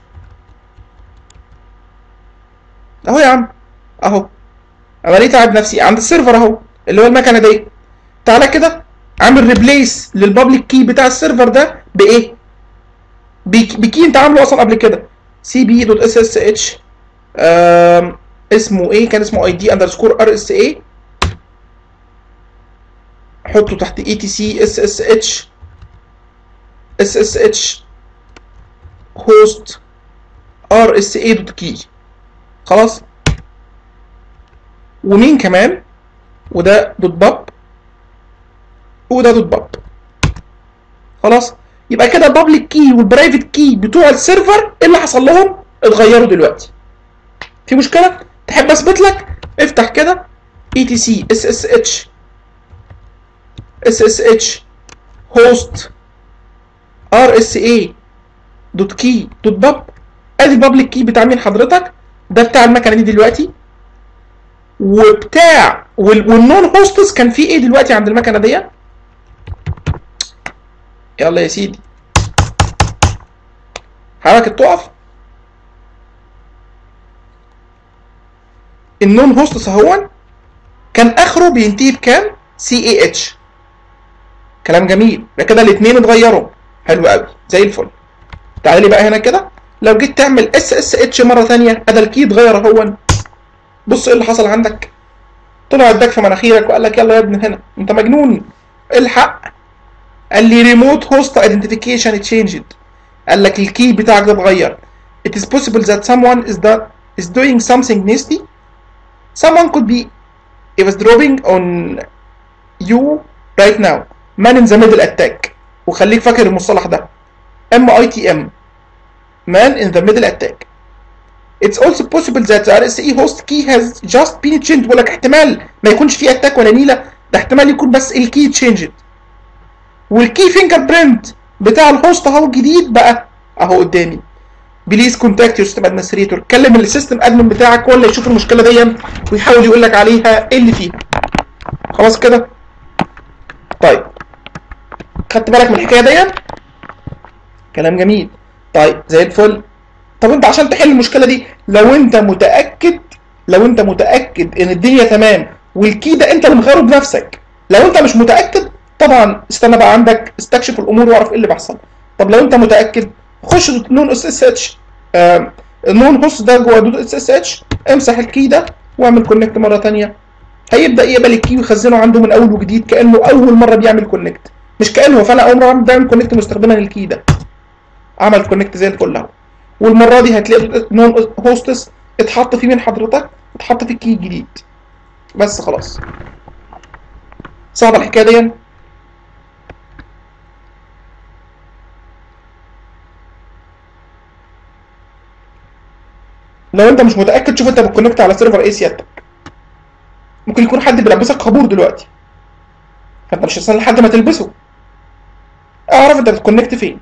اهو يا عم اهو انا ليه تعب نفسي عند السيرفر اهو اللي هو المكنه دي تعالى كده عامل ريبليس للبابليك كي بتاع السيرفر ده بايه بكي انت عامله اصلا قبل كده سي بي دوت اس اس اتش اسمه ايه كان اسمه اي دي اندرسكور ار اس اي حطه تحت اي تي سي اس اس اتش اس اس اتش هوست ار اس اي دوت كي خلاص ومين كمان وده دوت باب وده دوت باب خلاص يبقى كده البابليك كي والبرايفت كي بتوع السيرفر اللي حصل لهم اتغيروا دلوقتي في مشكله تحب اثبت لك افتح كده اي تي سي اس اس اتش اس اس اتش هوست ار اس اي دوت كي دوت باب ادي البابليك كي بتاع مين حضرتك ده بتاع المكنه دي دلوقتي وبتاع والنون هوستس كان في ايه دلوقتي عند المكنه دي يلا يا سيدي حركة تقف النون هوستس اهون كان اخره بينتهي بكام سي اي اتش كلام جميل يبقى كده الاثنين اتغيروا حلو قوي زي الفل تعالى لي بقى هنا كده لو جيت تعمل اس اس اتش مره ثانيه ادى الكي اتغير اهون بص ايه اللي حصل عندك طلع اداك في مناخيرك وقال لك يلا يا ابني هنا انت مجنون الحق قال لي ريموت هوست ايدنتيفيكيشن تشينجد قال لك الكي بتاعك ده اتغير it is possible that someone is that is doing something nasty someone could be eavesdropping on you right now man in the middle attack وخليك فاكر المصطلح ده ام اي تي ام man in the middle attack It's also possible that the RSA host key has just been changed بقول لك احتمال ما يكونش فيه اتاك ولا نيله ده احتمال يكون بس الكي تشينجد والكي فينجر برنت بتاع الهوست اهو الجديد بقى اهو قدامي بليز كونتاكت يور سيستم ادمنستريتور كلم السيستم ادمن بتاعك ولا يشوف المشكله دي ويحاول يقول لك عليها ايه اللي فيها خلاص كده طيب خدت بالك من الحكايه دي كلام جميل طيب زي الفل طب انت عشان تحل المشكله دي لو انت متاكد لو انت متاكد ان الدنيا تمام والكي ده انت اللي مغيره بنفسك لو انت مش متاكد طبعا استنى بقى عندك استكشف الامور واعرف ايه اللي بيحصل طب لو انت متاكد خش نون اس اس اتش النون هوست ده جوه دوت اس اس اتش امسح الكي ده واعمل كونكت مره ثانيه هيبدا يقبل الكي ويخزنه عنده من اول وجديد كانه اول مره بيعمل كونكت مش كانه فانا اول مره بعمل كونكت مستخدما الكي ده عمل كونكت زي الفل اهو والمره دي هتلاقي نون هوستس اتحط فيه من حضرتك اتحط في الكي الجديد بس خلاص صعبه الحكايه دي لو انت مش متاكد شوف انت بتكونكت على سيرفر ايه سيادتك ممكن يكون حد بيلبسك خابور دلوقتي فانت مش هتستنى لحد ما تلبسه اعرف انت بتكونكت فين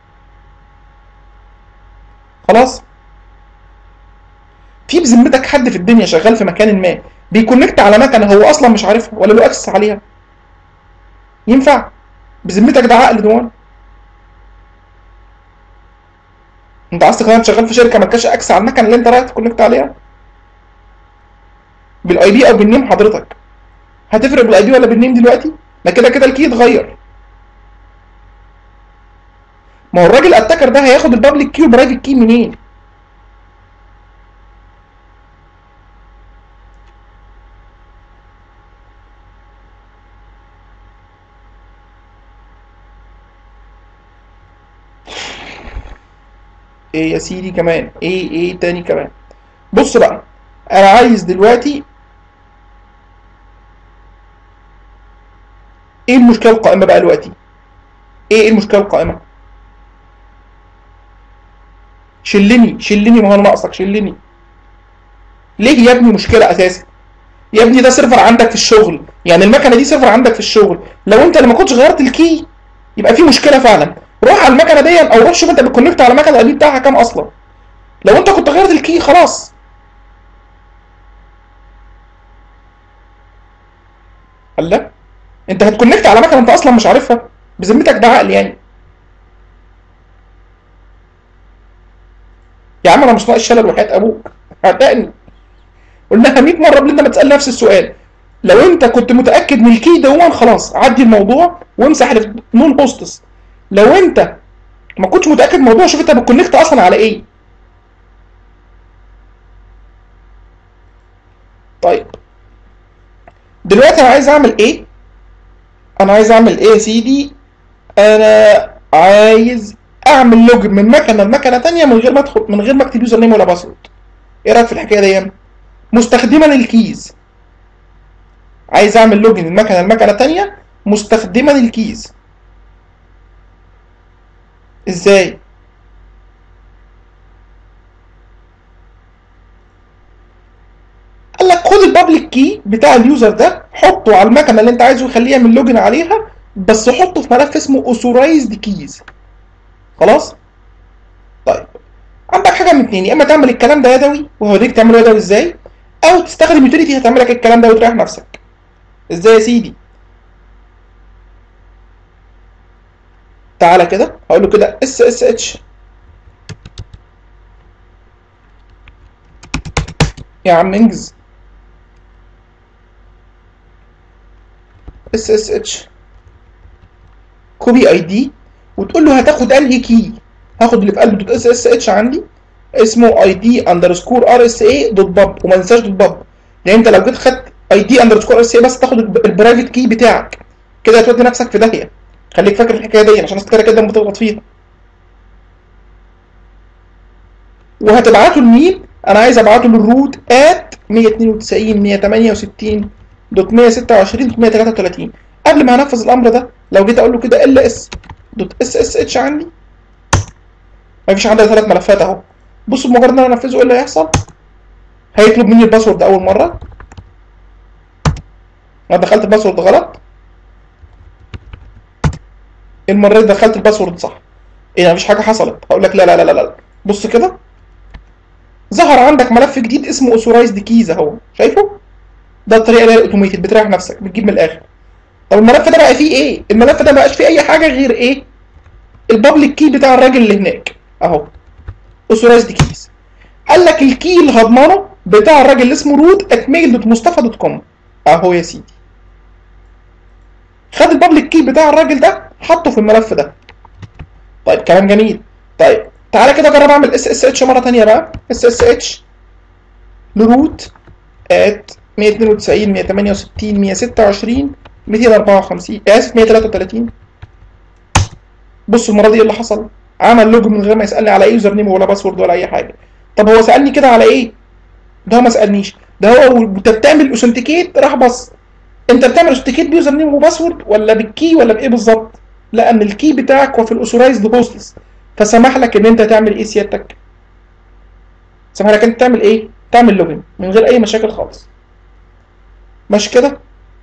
خلاص في بذمتك حد في الدنيا شغال في مكان ما بيكونكت على مكنه هو اصلا مش عارفها ولا له اكسس عليها ينفع بذمتك ده عقل دوان انت عايز كمان شغال في شركه مالكاش اكسس على المكنه اللي انت رايح تكونكت عليها بالاي بي او بالنيم حضرتك هتفرق بالاي بي ولا بالنيم دلوقتي ما كده كده الكي اتغير ما هو الراجل اتاكر ده هياخد البابليك كي والبرايفت كي منين ايه يا سيدي كمان ايه ايه تاني كمان بص بقى انا عايز دلوقتي ايه المشكله القائمه بقى دلوقتي ايه المشكله القائمه شلني شلني ما هو انا ناقصك شلني ليه يا ابني مشكله اساسا يا ابني ده سيرفر عندك في الشغل يعني المكنه دي سيرفر عندك في الشغل لو انت اللي ما كنتش غيرت الكي يبقى في مشكله فعلا روح على المكنه دي او روح شوف انت بتكونكت على المكنه الاي بتاعها كام اصلا لو انت كنت غيرت الكي خلاص الله انت هتكونكت على مكنه انت اصلا مش عارفها بذمتك ده عقل يعني يا عم انا مش ناقص شلل وحياه ابوك هتقني قلناها 100 مره قبل ما تسال نفس السؤال لو انت كنت متاكد من الكي ده خلاص عدي الموضوع وامسح نون هوستس لو انت ما كنتش متاكد من الموضوع شوف انت بتكونكت اصلا على ايه طيب دلوقتي انا عايز اعمل ايه انا عايز اعمل ايه يا سيدي انا عايز اعمل لوج من مكنه لمكنه ثانيه من غير ما ادخل من غير ما اكتب يوزر نيم ولا باسورد ايه رايك في الحكايه دي مستخدما الكيز عايز اعمل لوجن من مكنه لمكنه ثانيه مستخدما الكيز ازاي قال لك خد البابليك كي بتاع اليوزر ده حطه على المكنه اللي انت عايزه يخليه يعمل لوجن عليها بس حطه في ملف اسمه اوثورايزد كيز خلاص طيب عندك حاجه من اتنين يا اما تعمل الكلام ده يدوي وهوريك تعمله يدوي ازاي او تستخدم يوتيليتي هتعمل لك الكلام ده وتريح نفسك ازاي يا سيدي تعالى كده هقول له كده اس اس اتش يا عم انجز اس اس اتش كوبي اي دي وتقول له هتاخد انهي كي هاخد اللي في قلب دوت اس اس اتش عندي اسمه اي دي اندرسكور ار اس اي دوت باب وما تنساش دوت باب لان انت لو جيت خدت اي دي اندرسكور ار اس اي بس تاخد البرايفت كي بتاعك كده هتودي نفسك في داهيه خليك فاكر الحكايه دي عشان كده كده بتغلط فيها وهتبعته لمين انا عايز ابعته للروت ات 192 168 دوت 126 دوت 133 قبل ما هنفذ الامر ده لو جيت اقول له كده ال اس دوت اس اس اتش عندي مفيش عندي ثلاث ملفات اهو بصوا بمجرد ان انا انفذه ايه اللي هيحصل هيطلب مني الباسورد اول مره انا دخلت الباسورد غلط المره دي دخلت الباسورد صح ايه مفيش حاجه حصلت هقول لك لا لا لا لا بص كده ظهر عندك ملف جديد اسمه اوثورايزد كيز اهو شايفه ده الطريقه اللي هي الاوتوميتد بتريح نفسك بتجيب من الاخر طب الملف ده بقى فيه ايه الملف ده بقاش فيه اي حاجه غير ايه البابليك كي بتاع الراجل اللي هناك اهو اوثورايزد كيز قال لك الكي اللي هضمنه بتاع الراجل اللي اسمه روت ات ميل دوت مصطفى دوت كوم اهو يا سيدي خد البابليك كي بتاع الراجل ده حطه في الملف ده طيب كلام جميل طيب تعالى كده جرب اعمل اس اس اتش مره ثانيه بقى اس اس اتش لروت ات 192 168 126 254 اسف 133 بصوا المره دي ايه اللي حصل عمل لوج من غير ما يسالني على اي يوزر نيم ولا باسورد ولا اي حاجه طب هو سالني كده على ايه ده هو ما سالنيش ده هو انت بتعمل اوثنتيكيت راح بص انت بتعمل اوثنتيكيت بيوزر نيم وباسورد ولا بالكي ولا بايه بالظبط لان الكي بتاعك هو في الاوثورايزد هوستس فسمح لك ان انت تعمل ايه سيادتك سمح لك انت تعمل ايه تعمل لوجن من غير اي مشاكل خالص ماشي كده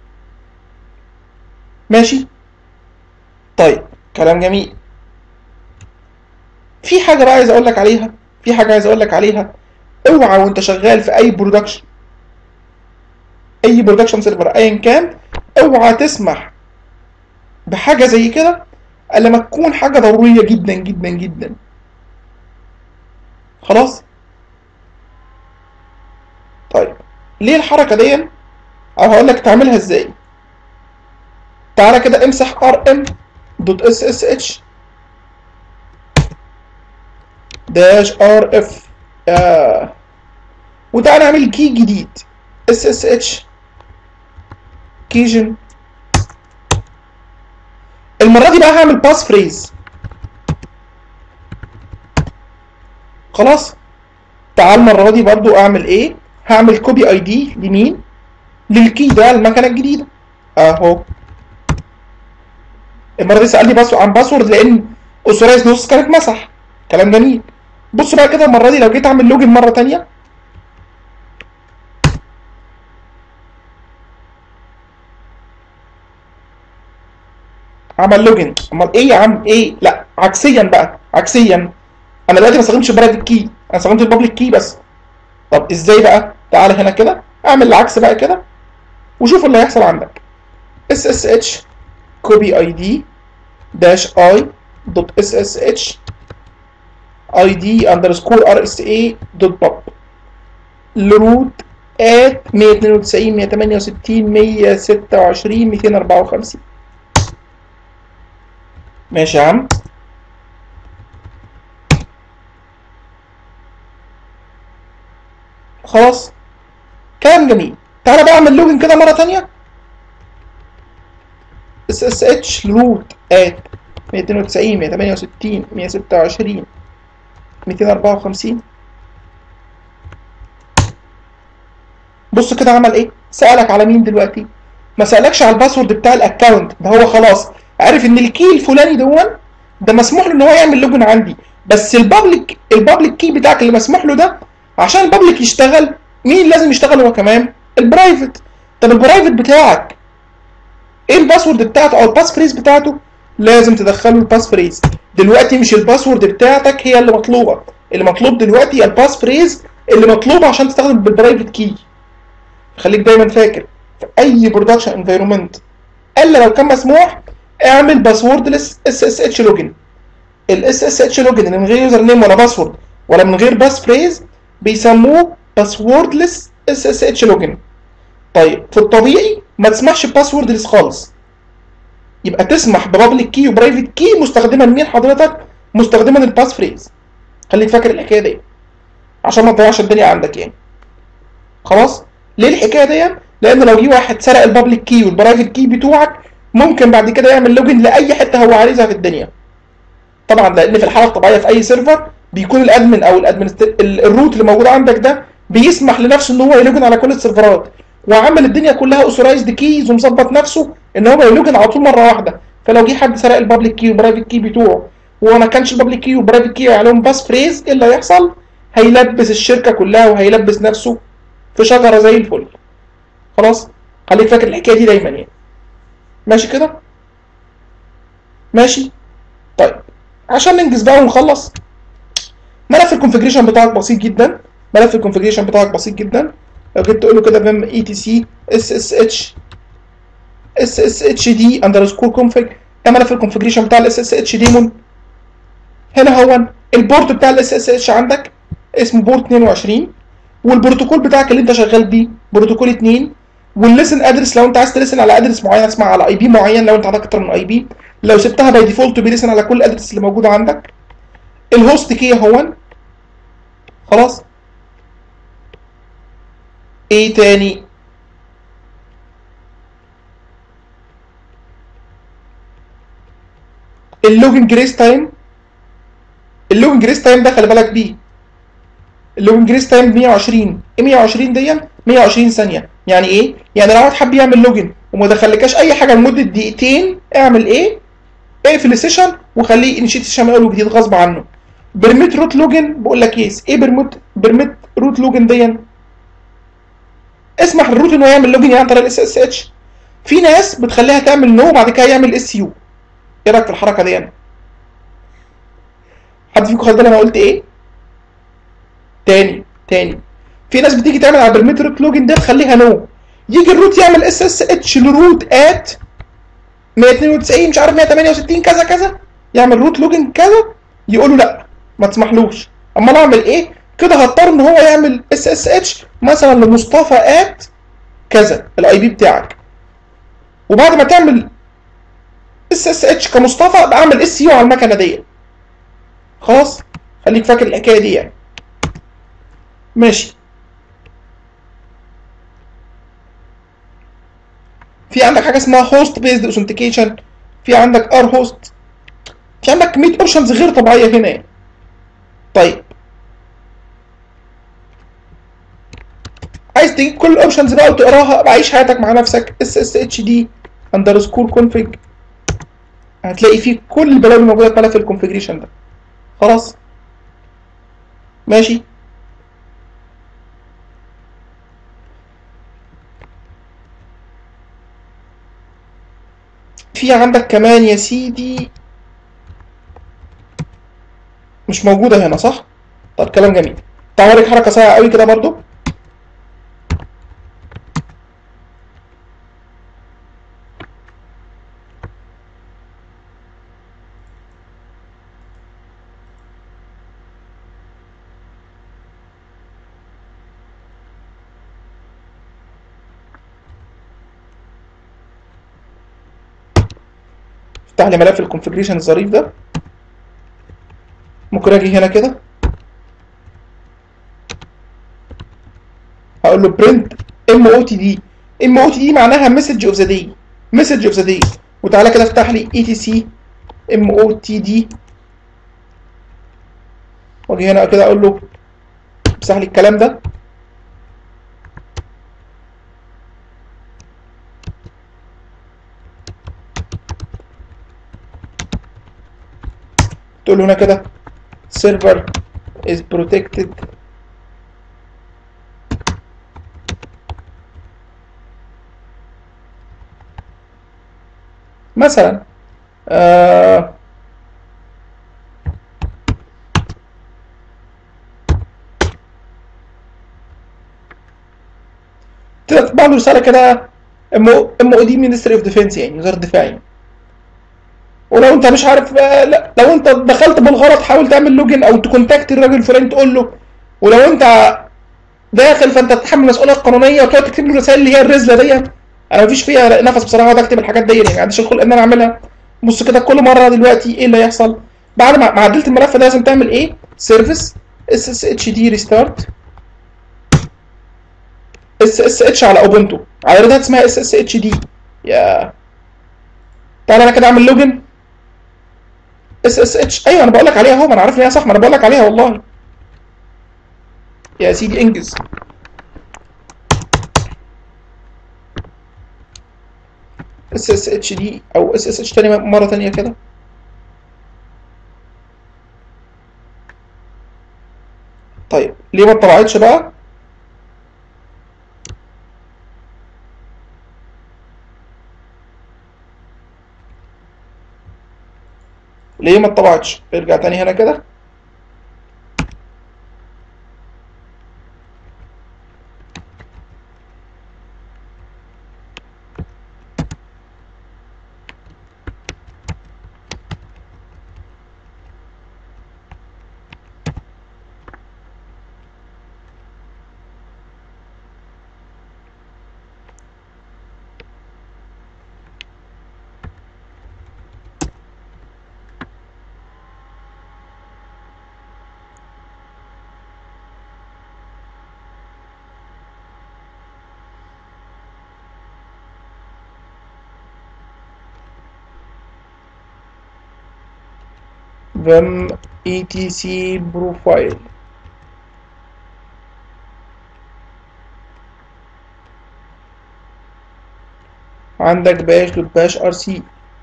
ماشي طيب كلام جميل في حاجه بقى عايز اقول لك عليها في حاجه عايز اقول لك عليها اوعى وانت شغال في اي برودكشن اي برودكشن سيرفر ايا كان اوعى تسمح بحاجه زي كده الا لما تكون حاجه ضروريه جدا جدا جدا خلاص طيب ليه الحركه دي او هقول لك تعملها ازاي تعالى كده امسح ار ام دوت اس اس اتش داش ار اف آه. وتعالى نعمل كي جديد اس اس اتش كيجن المرة دي بقى هعمل باس فريز خلاص تعال المره دي برضو اعمل ايه هعمل كوبي اي دي لمين للكي ده المكنه الجديده اهو المره دي سالني بس عن باسورد لان اوثورايز نص كان اتمسح كلام جميل بص بقى كده المره دي لو جيت اعمل لوجن مره تانية عمل لوجن امال ايه يا عم ايه لا عكسيا بقى عكسيا انا دلوقتي ما استخدمش برايفت كي انا استخدمت البابليك كي بس طب ازاي بقى تعالى هنا كده اعمل العكس بقى كده وشوف اللي هيحصل عندك اس اس اتش كوبي اي دي داش اي دوت اس اس اتش اي دي اندرسكور ار اس اي دوت باب لروت ات 192 168 126 254 ماشي يا عم خلاص كلام جميل تعالى بقى اعمل لوجن كده مره ثانيه اس اس اتش روت ات 292 168 126 254 بص كده عمل ايه سألك على مين دلوقتي ما سألكش على الباسورد بتاع الاكونت ده هو خلاص عارف ان الكي الفلاني دون ده مسموح له ان هو يعمل لوجن عندي بس البابليك البابليك كي بتاعك اللي مسموح له ده عشان البابليك يشتغل مين لازم يشتغل هو كمان البرايفت طب البرايفت بتاعك ايه الباسورد بتاعته او الباس فريز بتاعته لازم تدخله الباس فريز دلوقتي مش الباسورد بتاعتك هي اللي مطلوبه اللي مطلوب دلوقتي هي الباس فريز اللي مطلوب عشان تستخدم بالبرايفت كي خليك دايما فاكر في اي برودكشن انفايرمنت الا لو كان مسموح اعمل باسوردلس اس اس اتش لوجن الاس اس اتش لوجن اللي من غير يوزر نيم ولا باسورد ولا من غير باس فريز بيسموه باسوردلس اس اس اتش لوجن طيب في الطبيعي ما تسمحش باسوردلس خالص يبقى تسمح ببابليك كي وبرايفت كي مستخدما مين حضرتك مستخدما الباس فريز خليك فاكر الحكايه دي عشان ما تضيعش الدنيا عندك يعني خلاص ليه الحكايه دي لان لو جه واحد سرق البابليك كي والبرايفت كي بتوعك ممكن بعد كده يعمل لوجن لاي حته هو عايزها في الدنيا طبعا لان في الحاله الطبيعيه في اي سيرفر بيكون الادمن او الادمن الروت اللي موجود عندك ده بيسمح لنفسه ان هو يلوجن على كل السيرفرات وعمل الدنيا كلها اوثورايزد كيز ومظبط نفسه ان هو يلوجن على طول مره واحده فلو جه حد سرق البابليك كي والبرايفت كي بتوعه وما كانش البابليك كي والبرايفت كي عليهم باس فريز ايه اللي هيحصل؟ هيلبس الشركه كلها وهيلبس نفسه في شجره زي الفل خلاص خليك فاكر الحكايه دي دايما يعني ماشي كده ماشي طيب عشان ننجز بقى ونخلص ملف الكونفجريشن بتاعك بسيط جدا ملف الكونفجريشن بتاعك بسيط جدا لو جيت تقول له كده فيم اي تي سي اس اس اتش اس اس اتش دي اندرسكور كونفج ده ملف الكونفجريشن بتاع الاس اس اتش ديمون هنا هو البورت بتاع الاس اس اتش عندك اسمه بورت 22 والبروتوكول بتاعك اللي انت شغال بيه بروتوكول 2 والليسن ادرس لو انت عايز تلسن على ادرس معين اسمع على اي بي معين لو انت عندك اكتر من اي بي لو سبتها باي ديفولت بيلسن على كل الادرس اللي موجوده عندك الهوست كي هو خلاص ايه تاني اللوجن جريس تايم اللوجن جريس تايم ده خلي بالك بيه اللوجن جريس تايم 120 ايه 120 دي 120 ثانيه يعني ايه يعني لو واحد حب يعمل لوجن وما دخلكاش اي حاجه لمده دقيقتين اعمل ايه اقفل السيشن وخليه انشيت السيشن من اول وجديد غصب عنه برميت روت لوجن بقول لك يس ايه برميت برميت روت لوجن دي اسمح للروت انه يعمل لوجن يعني عن طريق الاس اس اتش في ناس بتخليها تعمل نو وبعد كده يعمل اس يو ايه رايك في الحركه دي يعني حد فيكم خد بالك انا قلت ايه تاني تاني في ناس بتيجي تعمل على برميت روت لوجن ده تخليها نو يجي الروت يعمل اس اس اتش لروت ات 192 مش عارف 168 كذا كذا يعمل روت لوجن كذا يقولوا لا ما تسمحلوش امال اعمل ايه كده هضطر ان هو يعمل اس اس اتش مثلا لمصطفى ات كذا الاي بي بتاعك وبعد ما تعمل اس اس اتش كمصطفى بعمل اس يو على المكنه دي خلاص خليك فاكر الحكايه دي يعني ماشي في عندك حاجه اسمها هوست بيزد اوثنتيكيشن في عندك ار هوست في عندك كميه اوبشنز غير طبيعيه هنا يعني. طيب عايز تجيب كل الاوبشنز بقى وتقراها عيش حياتك مع نفسك اس اس اتش دي اندرسكور كونفج هتلاقي فيه كل البلاوي اللي موجوده في ملف الكونفجريشن ده خلاص ماشي في عندك كمان يا سيدي مش موجودة هنا صح؟ طب كلام جميل تعال اوريك حركة سريعة قوي كده برضو افتح لي ملف الكونفجريشن الظريف ده ممكن اجي هنا كده هقول له print ام او تي دي ام او تي دي معناها مسج اوف ذا داي مسج اوف ذا داي وتعالى كده افتح لي اي تي سي ام او تي دي واجي هنا كده اقول له امسح لي الكلام ده تقول له هنا كده server is protected مثلا آه تطبع له رساله كده ام او دي مينستري اوف ديفense يعني وزاره الدفاع يعني ولو انت مش عارف آه، لا لو انت دخلت بالغلط حاول تعمل لوجن او تكونتاكت الراجل الفلاني تقول له ولو انت داخل فانت تتحمل المسؤوليه القانونيه وتقعد تكتب له الرسائل اللي هي الرزله ديت انا مفيش فيها نفس بصراحه اقعد اكتب الحاجات دي يعني ما عنديش الخلق ان انا اعملها بص كده كل مره دلوقتي ايه اللي هيحصل بعد ما ما عدلت الملف ده لازم تعمل ايه سيرفيس اس اس اتش دي ريستارت اس اس اتش على اوبنتو على ريد هات اسمها اس اس اتش دي يا تعالى انا كده اعمل لوجن اس اس اتش ايوه انا بقول لك عليها اهو ما انا عارف ان هي صح ما انا بقول لك عليها والله يا سيدي انجز اس اس اتش دي او اس اس اتش تاني مره تانية كده طيب ليه ما اتطبعتش بقى ليه ما اتطبعتش ارجع تاني هنا كده vim etc profile عندك باش دوت باش ار سي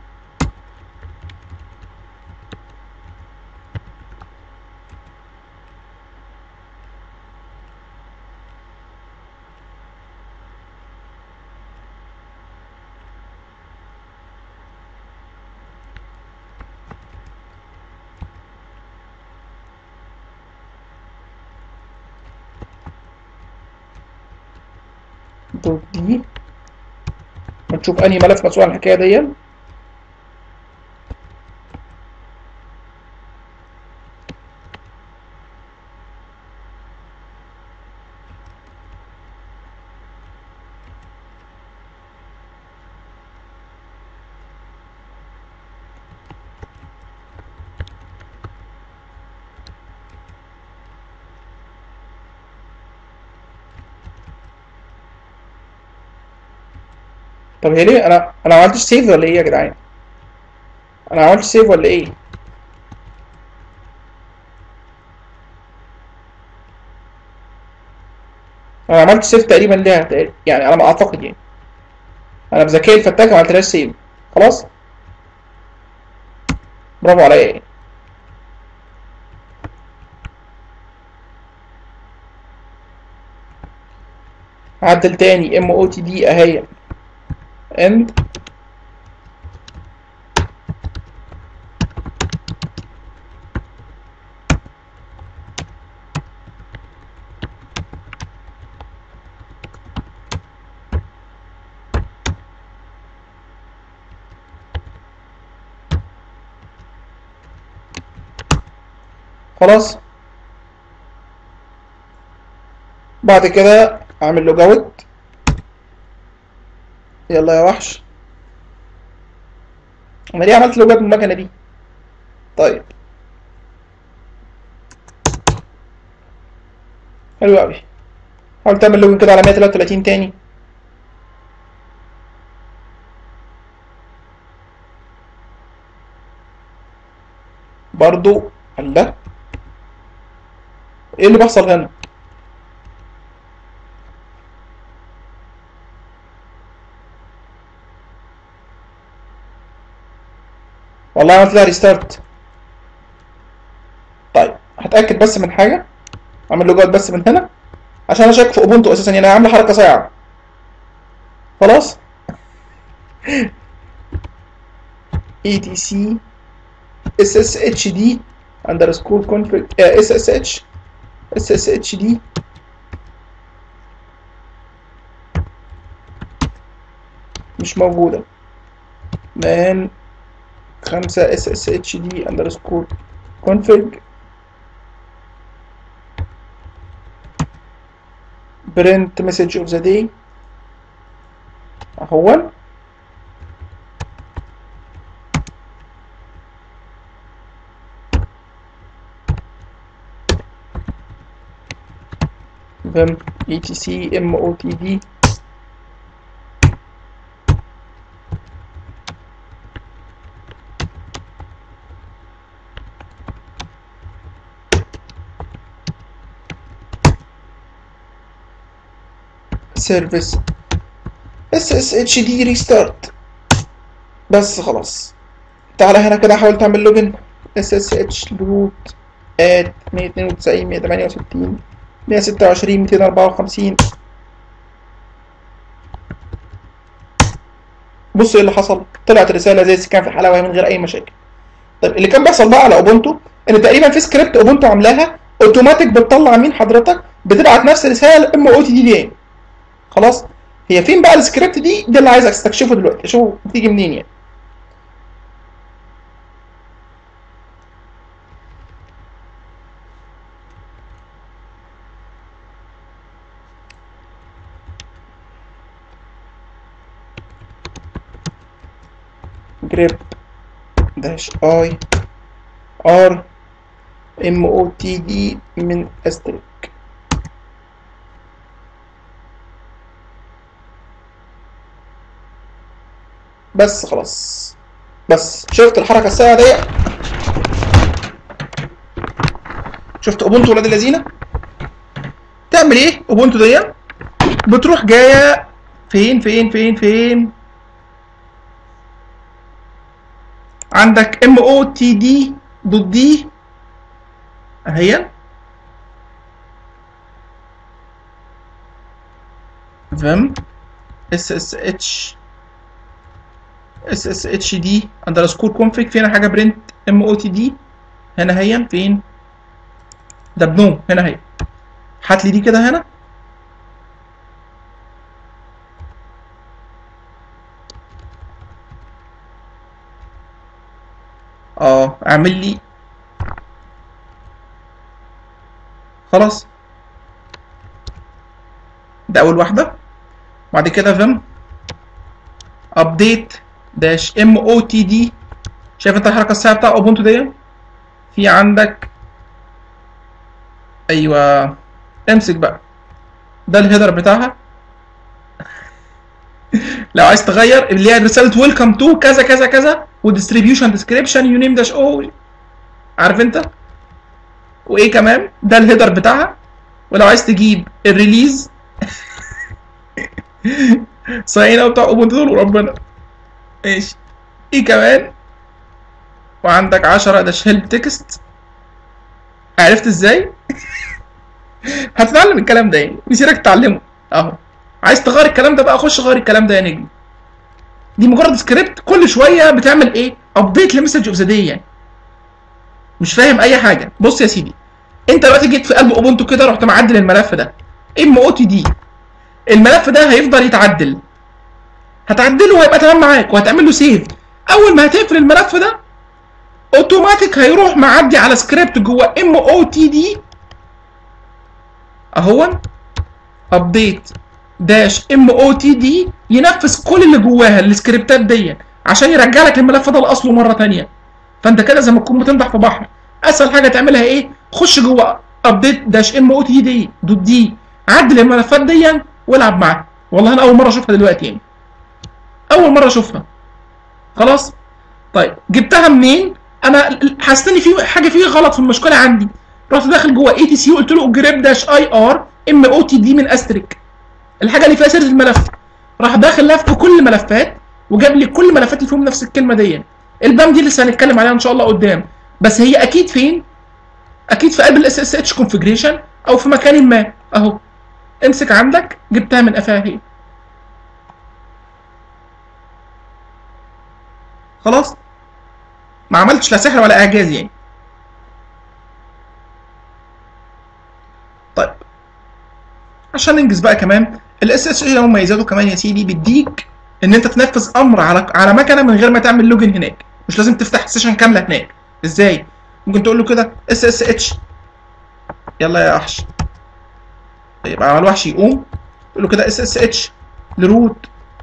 دوت دي هنشوف انهي ملف مسؤول عن الحكايه دي طب هي ليه انا انا ما عملتش سيف ولا ايه يا جدعان انا ما عملتش سيف ولا ايه انا عملت سيف تقريبا ليها تقريبا. يعني على ما اعتقد يعني انا بذكاء الفتاك ما عملتلهاش سيف خلاص برافو عليا يعني عدل تاني ام او تي دي اهي اند خلاص بعد كده اعمل له جوت يلا يا وحش انا ليه عملت له جوت من المكنه دي طيب حلو قوي حاول تعمل لوجن كده على 133 تاني برضو الله ايه اللي بيحصل هنا والله عملت لها ريستارت طيب هتاكد بس من حاجه اعمل له جوت بس من هنا عشان انا شاك في اوبونتو اساسا يعني عامله حركه صايعه خلاص etc sshd underscore config آه ssh sshd مش موجودة من خمسة sshd underscore config print message of the day اهو vim etc motd service sshd restart بس خلاص تعالى هنا كده حاول تعمل لوجن ssh root at 192 168 126 254 بص ايه اللي حصل طلعت رساله زي السكان في الحلاوه من غير اي مشاكل طيب اللي كان بيحصل بقى على اوبونتو ان تقريبا في سكريبت اوبونتو عاملاها اوتوماتيك بتطلع مين حضرتك بتبعت نفس الرساله ام او تي دي دي خلاص هي فين بقى السكريبت دي ده اللي عايز استكشفه دلوقتي اشوفه بتيجي منين يعني grep dash i r m o t d من استريك بس خلاص بس شفت الحركه الساعه دي شفت اوبونتو ولاد اللذينه تعمل ايه اوبونتو دي بتروح جايه فين فين فين فين عندك ام او تي دي دوت دي اهي فيم اس اس اتش اس اس اتش دي اندرسكور كونفيج فين حاجه برنت ام او تي دي هنا هي فين ده بنو هنا هي هات لي دي كده هنا اه اعمل لي خلاص ده اول واحده بعد كده فيم ابديت داش ام او تي دي شايف انت الحركه الساعه بتاع اوبونتو دي في عندك ايوه امسك بقى ده الهيدر بتاعها لو عايز تغير اللي هي رساله ويلكم تو كذا كذا كذا وديستريبيوشن ديسكريبشن يو نيم داش او عارف انت وايه كمان ده الهيدر بتاعها ولو عايز تجيب الريليز صحيح بتاع اوبنتو دول وربنا ماشي ايه كمان وعندك 10 ده هيلب تكست عرفت ازاي هتتعلم الكلام ده يعني مسيرك تتعلمه اهو عايز تغير الكلام ده بقى خش غير الكلام ده يا نجم دي مجرد سكريبت كل شويه بتعمل ايه ابديت لمسج اوف ذا داي يعني مش فاهم اي حاجه بص يا سيدي انت دلوقتي جيت في قلب اوبونتو كده رحت معدل الملف ده ام او تي دي الملف ده هيفضل يتعدل هتعدله وهيبقى تمام معاك وهتعمل له سيف اول ما هتقفل الملف ده اوتوماتيك هيروح معدي على سكريبت جوه ام او تي دي اهو ابديت داش ام او تي دي ينفذ كل اللي جواها السكريبتات دي عشان يرجع لك الملف ده لاصله مره ثانيه فانت كده زي ما تكون بتنضح في بحر اسهل حاجه تعملها ايه خش جوه ابديت داش ام او تي دي دوت دي عدل الملفات دي والعب معاها والله انا اول مره اشوفها دلوقتي يعني اول مره اشوفها خلاص طيب جبتها منين انا حسيت ان في حاجه فيه غلط في المشكله عندي رحت داخل جوه اي تي سي وقلت له جريب داش اي ار ام او تي دي من استريك الحاجه اللي فيها سيره الملف راح داخل لف كل الملفات وجاب لي كل الملفات اللي فيهم نفس الكلمه دي البام دي لسه هنتكلم عليها ان شاء الله قدام بس هي اكيد فين اكيد في قلب الاس اس اتش كونفجريشن او في مكان ما اهو امسك عندك جبتها من قفاها اهي خلاص ما عملتش لا سحر ولا اعجاز يعني طيب عشان ننجز بقى كمان الاس اس له مميزاته كمان يا سيدي بيديك ان انت تنفذ امر على على مكنه من غير ما تعمل لوجن هناك مش لازم تفتح سيشن كامله هناك ازاي ممكن تقول له كده اس اس اتش يلا يا وحش يبقى على الوحش يقوم تقول له كده اس اس اتش لروت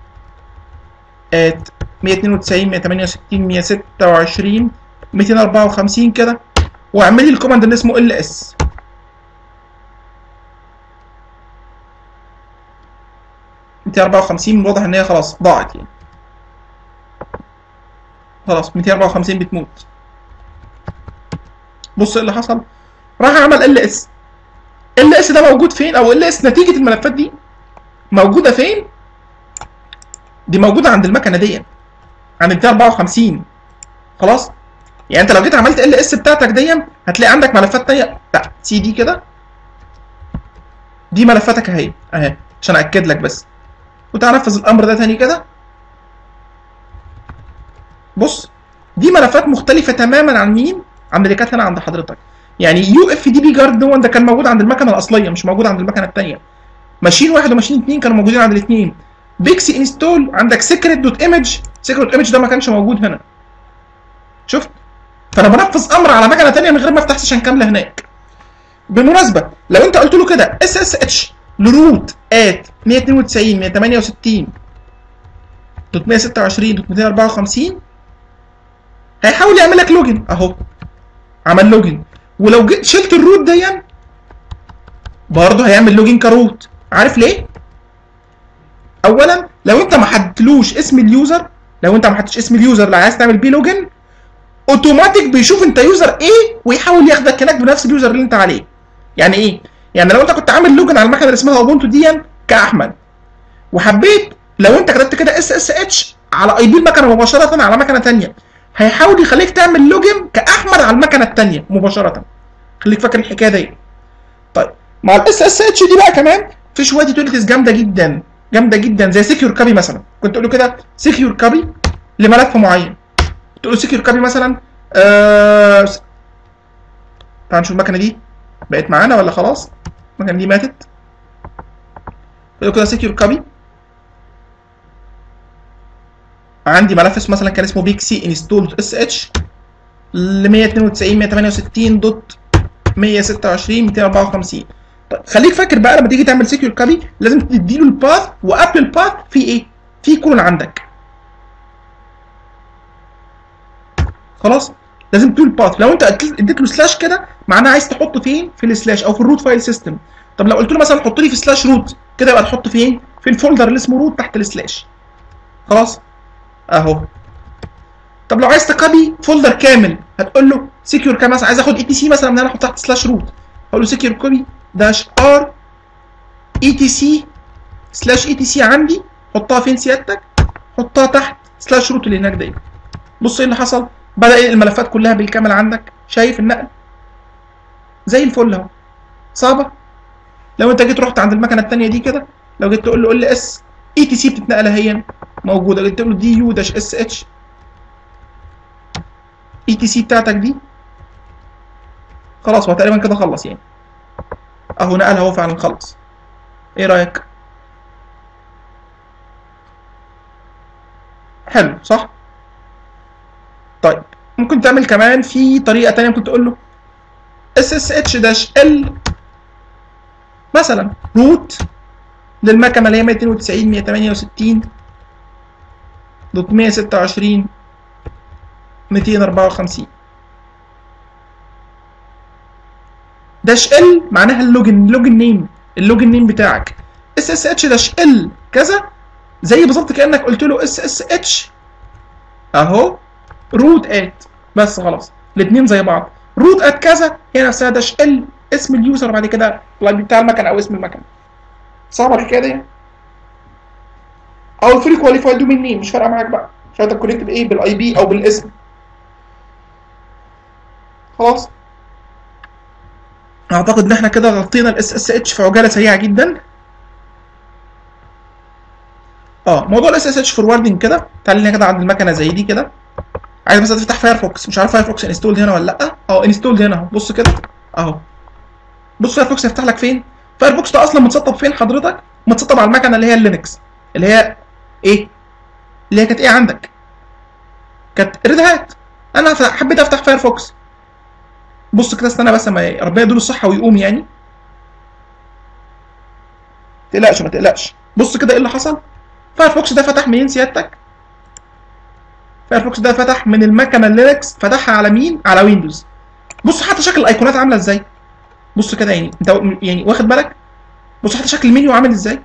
ات 192 168 126 254 كده واعمل لي الكوماند اللي اسمه ال اس ميتين أربعة وخمسين واضح إن هي خلاص ضاعت يعني خلاص ميتين أربعة وخمسين بتموت بص ايه اللي حصل راح عمل ال اس ال اس ده موجود فين او ال اس نتيجه الملفات دي موجوده فين دي موجوده عند المكنه دي عند 254 خلاص يعني انت لو جيت عملت ال اس بتاعتك دي هتلاقي عندك ملفات تانية لا سي دي كده دي ملفاتك اهي اهي عشان اكد لك بس وتنفذ الامر ده تاني كده بص دي ملفات مختلفه تماما عن مين عن اللي كانت هنا عند حضرتك يعني يو اف دي بي جارد دون ده كان موجود عند المكنه الاصليه مش موجود عند المكنه الثانيه ماشين واحد وماشين اثنين كانوا موجودين عند الاثنين بيكسي انستول عندك سيكريت دوت ايمج سيكريت ايمج ده ما كانش موجود هنا شفت فانا بنفذ امر على مكنه ثانيه من غير ما افتح سيشن كامله هناك بالمناسبه لو انت قلت له كده اس اس اتش لروت ات 192 168 326 354 هيحاول يعمل لك لوجن اهو عمل لوجن ولو جيت شلت الروت دي برضه هيعمل لوجن كروت عارف ليه؟ اولا لو انت ما حددتلوش اسم اليوزر لو انت ما حددتش اسم اليوزر اللي عايز تعمل بيه لوجن اوتوماتيك بيشوف انت يوزر ايه ويحاول ياخدك هناك بنفس اليوزر اللي انت عليه يعني ايه يعني لو انت كنت عامل لوجن على المكنه اللي اسمها اوبونتو دي كاحمد وحبيت لو انت كتبت كده اس اس اتش على اي بي المكنه مباشره على مكنه ثانيه هيحاول يخليك تعمل لوجن كاحمد على المكنه الثانيه مباشره خليك فاكر الحكايه دي طيب مع الاس اس اتش دي بقى كمان في شويه يوتيليتيز جامده جدا جامده جدا زي سكيور كابي مثلا كنت تقول له كده سكيور كابي لملف معين تقول له سكيور كابي مثلا آه... تعال نشوف المكنه دي بقت معانا ولا خلاص المكنه دي ماتت تقول له كده سكيور كابي عندي ملف اسمه مثلا كان اسمه بيك سي انستول اس اتش ل 192 168 دوت 126 254 طيب خليك فاكر بقى لما تيجي تعمل سكيور كابي لازم تديله الباث وقبل الباث في ايه؟ في كولون عندك خلاص لازم تقول الباث لو انت اديت له سلاش كده معناها عايز تحطه فين؟ في السلاش او في الروت فايل سيستم طب لو قلت له مثلا حط لي في سلاش روت كده يبقى تحطه فين؟ في الفولدر اللي اسمه روت تحت السلاش خلاص اهو طب لو عايز تكابي فولدر كامل هتقول له سكيور كام مثلا عايز اخد اي تي سي مثلا من هنا احط تحت سلاش روت هقول له سكيور كوبي داش ار اي تي سي سلاش اي تي سي عندي حطها فين سيادتك حطها تحت سلاش روت اللي هناك دي بص ايه اللي حصل بدا ايه الملفات كلها بالكامل عندك شايف النقل زي الفل اهو صعبه لو انت جيت رحت عند المكنه الثانيه دي كده لو جيت تقول له قول لي اس اي تي سي بتتنقل اهي موجوده جيت تقول له دي يو داش اس اتش اي تي سي بتاعتك دي خلاص هو تقريبا كده خلص يعني اهو نقل اهو فعلا خلص ايه رايك حلو صح طيب ممكن تعمل كمان في طريقه تانية ممكن تقول له اس اس اتش داش ال مثلا روت للمكنه اللي هي 290 168 دوت 126 254 داش ال معناها اللوجن اللوجن نيم اللوجن نيم بتاعك اس اس اتش داش ال كذا زي بالظبط كانك قلت له اس اس اتش اهو روت ات بس خلاص الاثنين زي بعض روت ات كذا هي نفسها داش ال اسم اليوزر بعد كده الاي بي بتاع المكنه او اسم المكنه صعبه الحكايه دي او الفري كواليفايد دومين نيم مش فارقه معاك بقى مش فارقه كونكت بايه بالاي بي او بالاسم خلاص اعتقد ان احنا كده غطينا الاس اس اتش في عجاله سريعه جدا اه موضوع الاس اس اتش فوروردنج كده تعالى لنا كده عند المكنه زي دي كده عايز مثلا تفتح فايرفوكس مش عارف فايرفوكس انستولد هنا ولا لا اه انستولد هنا اهو بص كده اهو بص فايرفوكس هيفتح لك فين فايرفوكس ده اصلا متسطب فين حضرتك متسطب على المكنه اللي هي اللينكس اللي هي ايه اللي هي كانت ايه عندك كانت ريد هات انا حبيت افتح فايرفوكس بص كده استنى بس ما ربنا يديله الصحه ويقوم يعني تقلقش ما تقلقش بص كده ايه اللي حصل فايرفوكس ده فتح منين سيادتك فايرفوكس ده فتح من المكنه اللينكس فتحها على مين على ويندوز بص حتى شكل الايقونات عامله ازاي بص كده يعني انت يعني واخد بالك بص حتى شكل المنيو عامل ازاي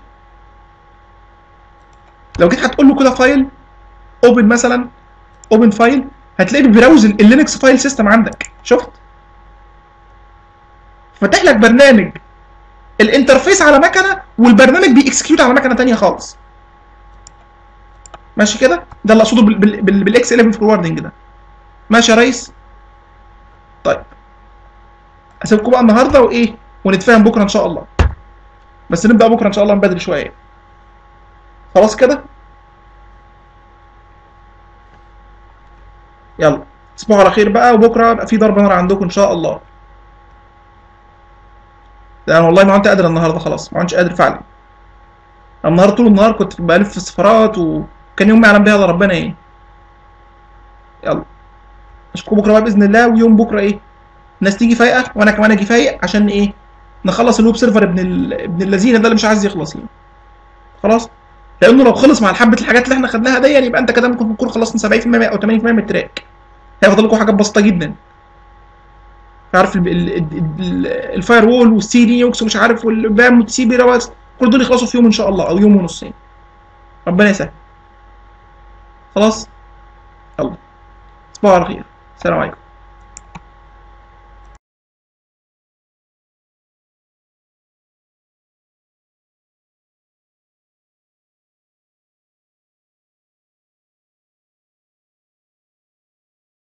لو جيت هتقول له كده فايل اوبن مثلا اوبن فايل هتلاقيه بيبراوز اللينكس فايل سيستم عندك شفت فتح لك برنامج الانترفيس على مكنه والبرنامج بيكسكيوت على مكنه ثانيه خالص ماشي كده ده اللي اقصده بالاكس 11 فوروردنج ده ماشي يا ريس طيب اسيبكم بقى النهارده وايه ونتفاهم بكره ان شاء الله بس نبدا بكره ان شاء الله من بدري شويه خلاص كده يلا تصبحوا على خير بقى وبكره يبقى في ضرب نار عندكم ان شاء الله ده انا والله ما كنت قادر النهارده خلاص ما كنتش قادر فعلا النهارده طول النهار كنت بلف في السفارات وكان يوم ما يعلم بيها الا ربنا ايه يلا اشوفكم بكره بقى باذن الله ويوم بكره ايه الناس تيجي فايقه وانا كمان اجي فايق عشان ايه نخلص الويب سيرفر ابن ال... ابن اللذينه ده اللي مش عايز يخلص يعني خلاص لانه لو خلص مع حبه الحاجات اللي احنا خدناها دي يبقى انت كده ممكن نكون خلصنا 70% او 80% من التراك هيفضل لكم حاجات بسيطه جدا عارف الفاير وول والسي لينكس ومش عارف والبام والسي بي راوس كل دول يخلصوا في يوم ان شاء الله او يوم ونصين ربنا يسهل خلاص يلا تصبحوا على خير السلام عليكم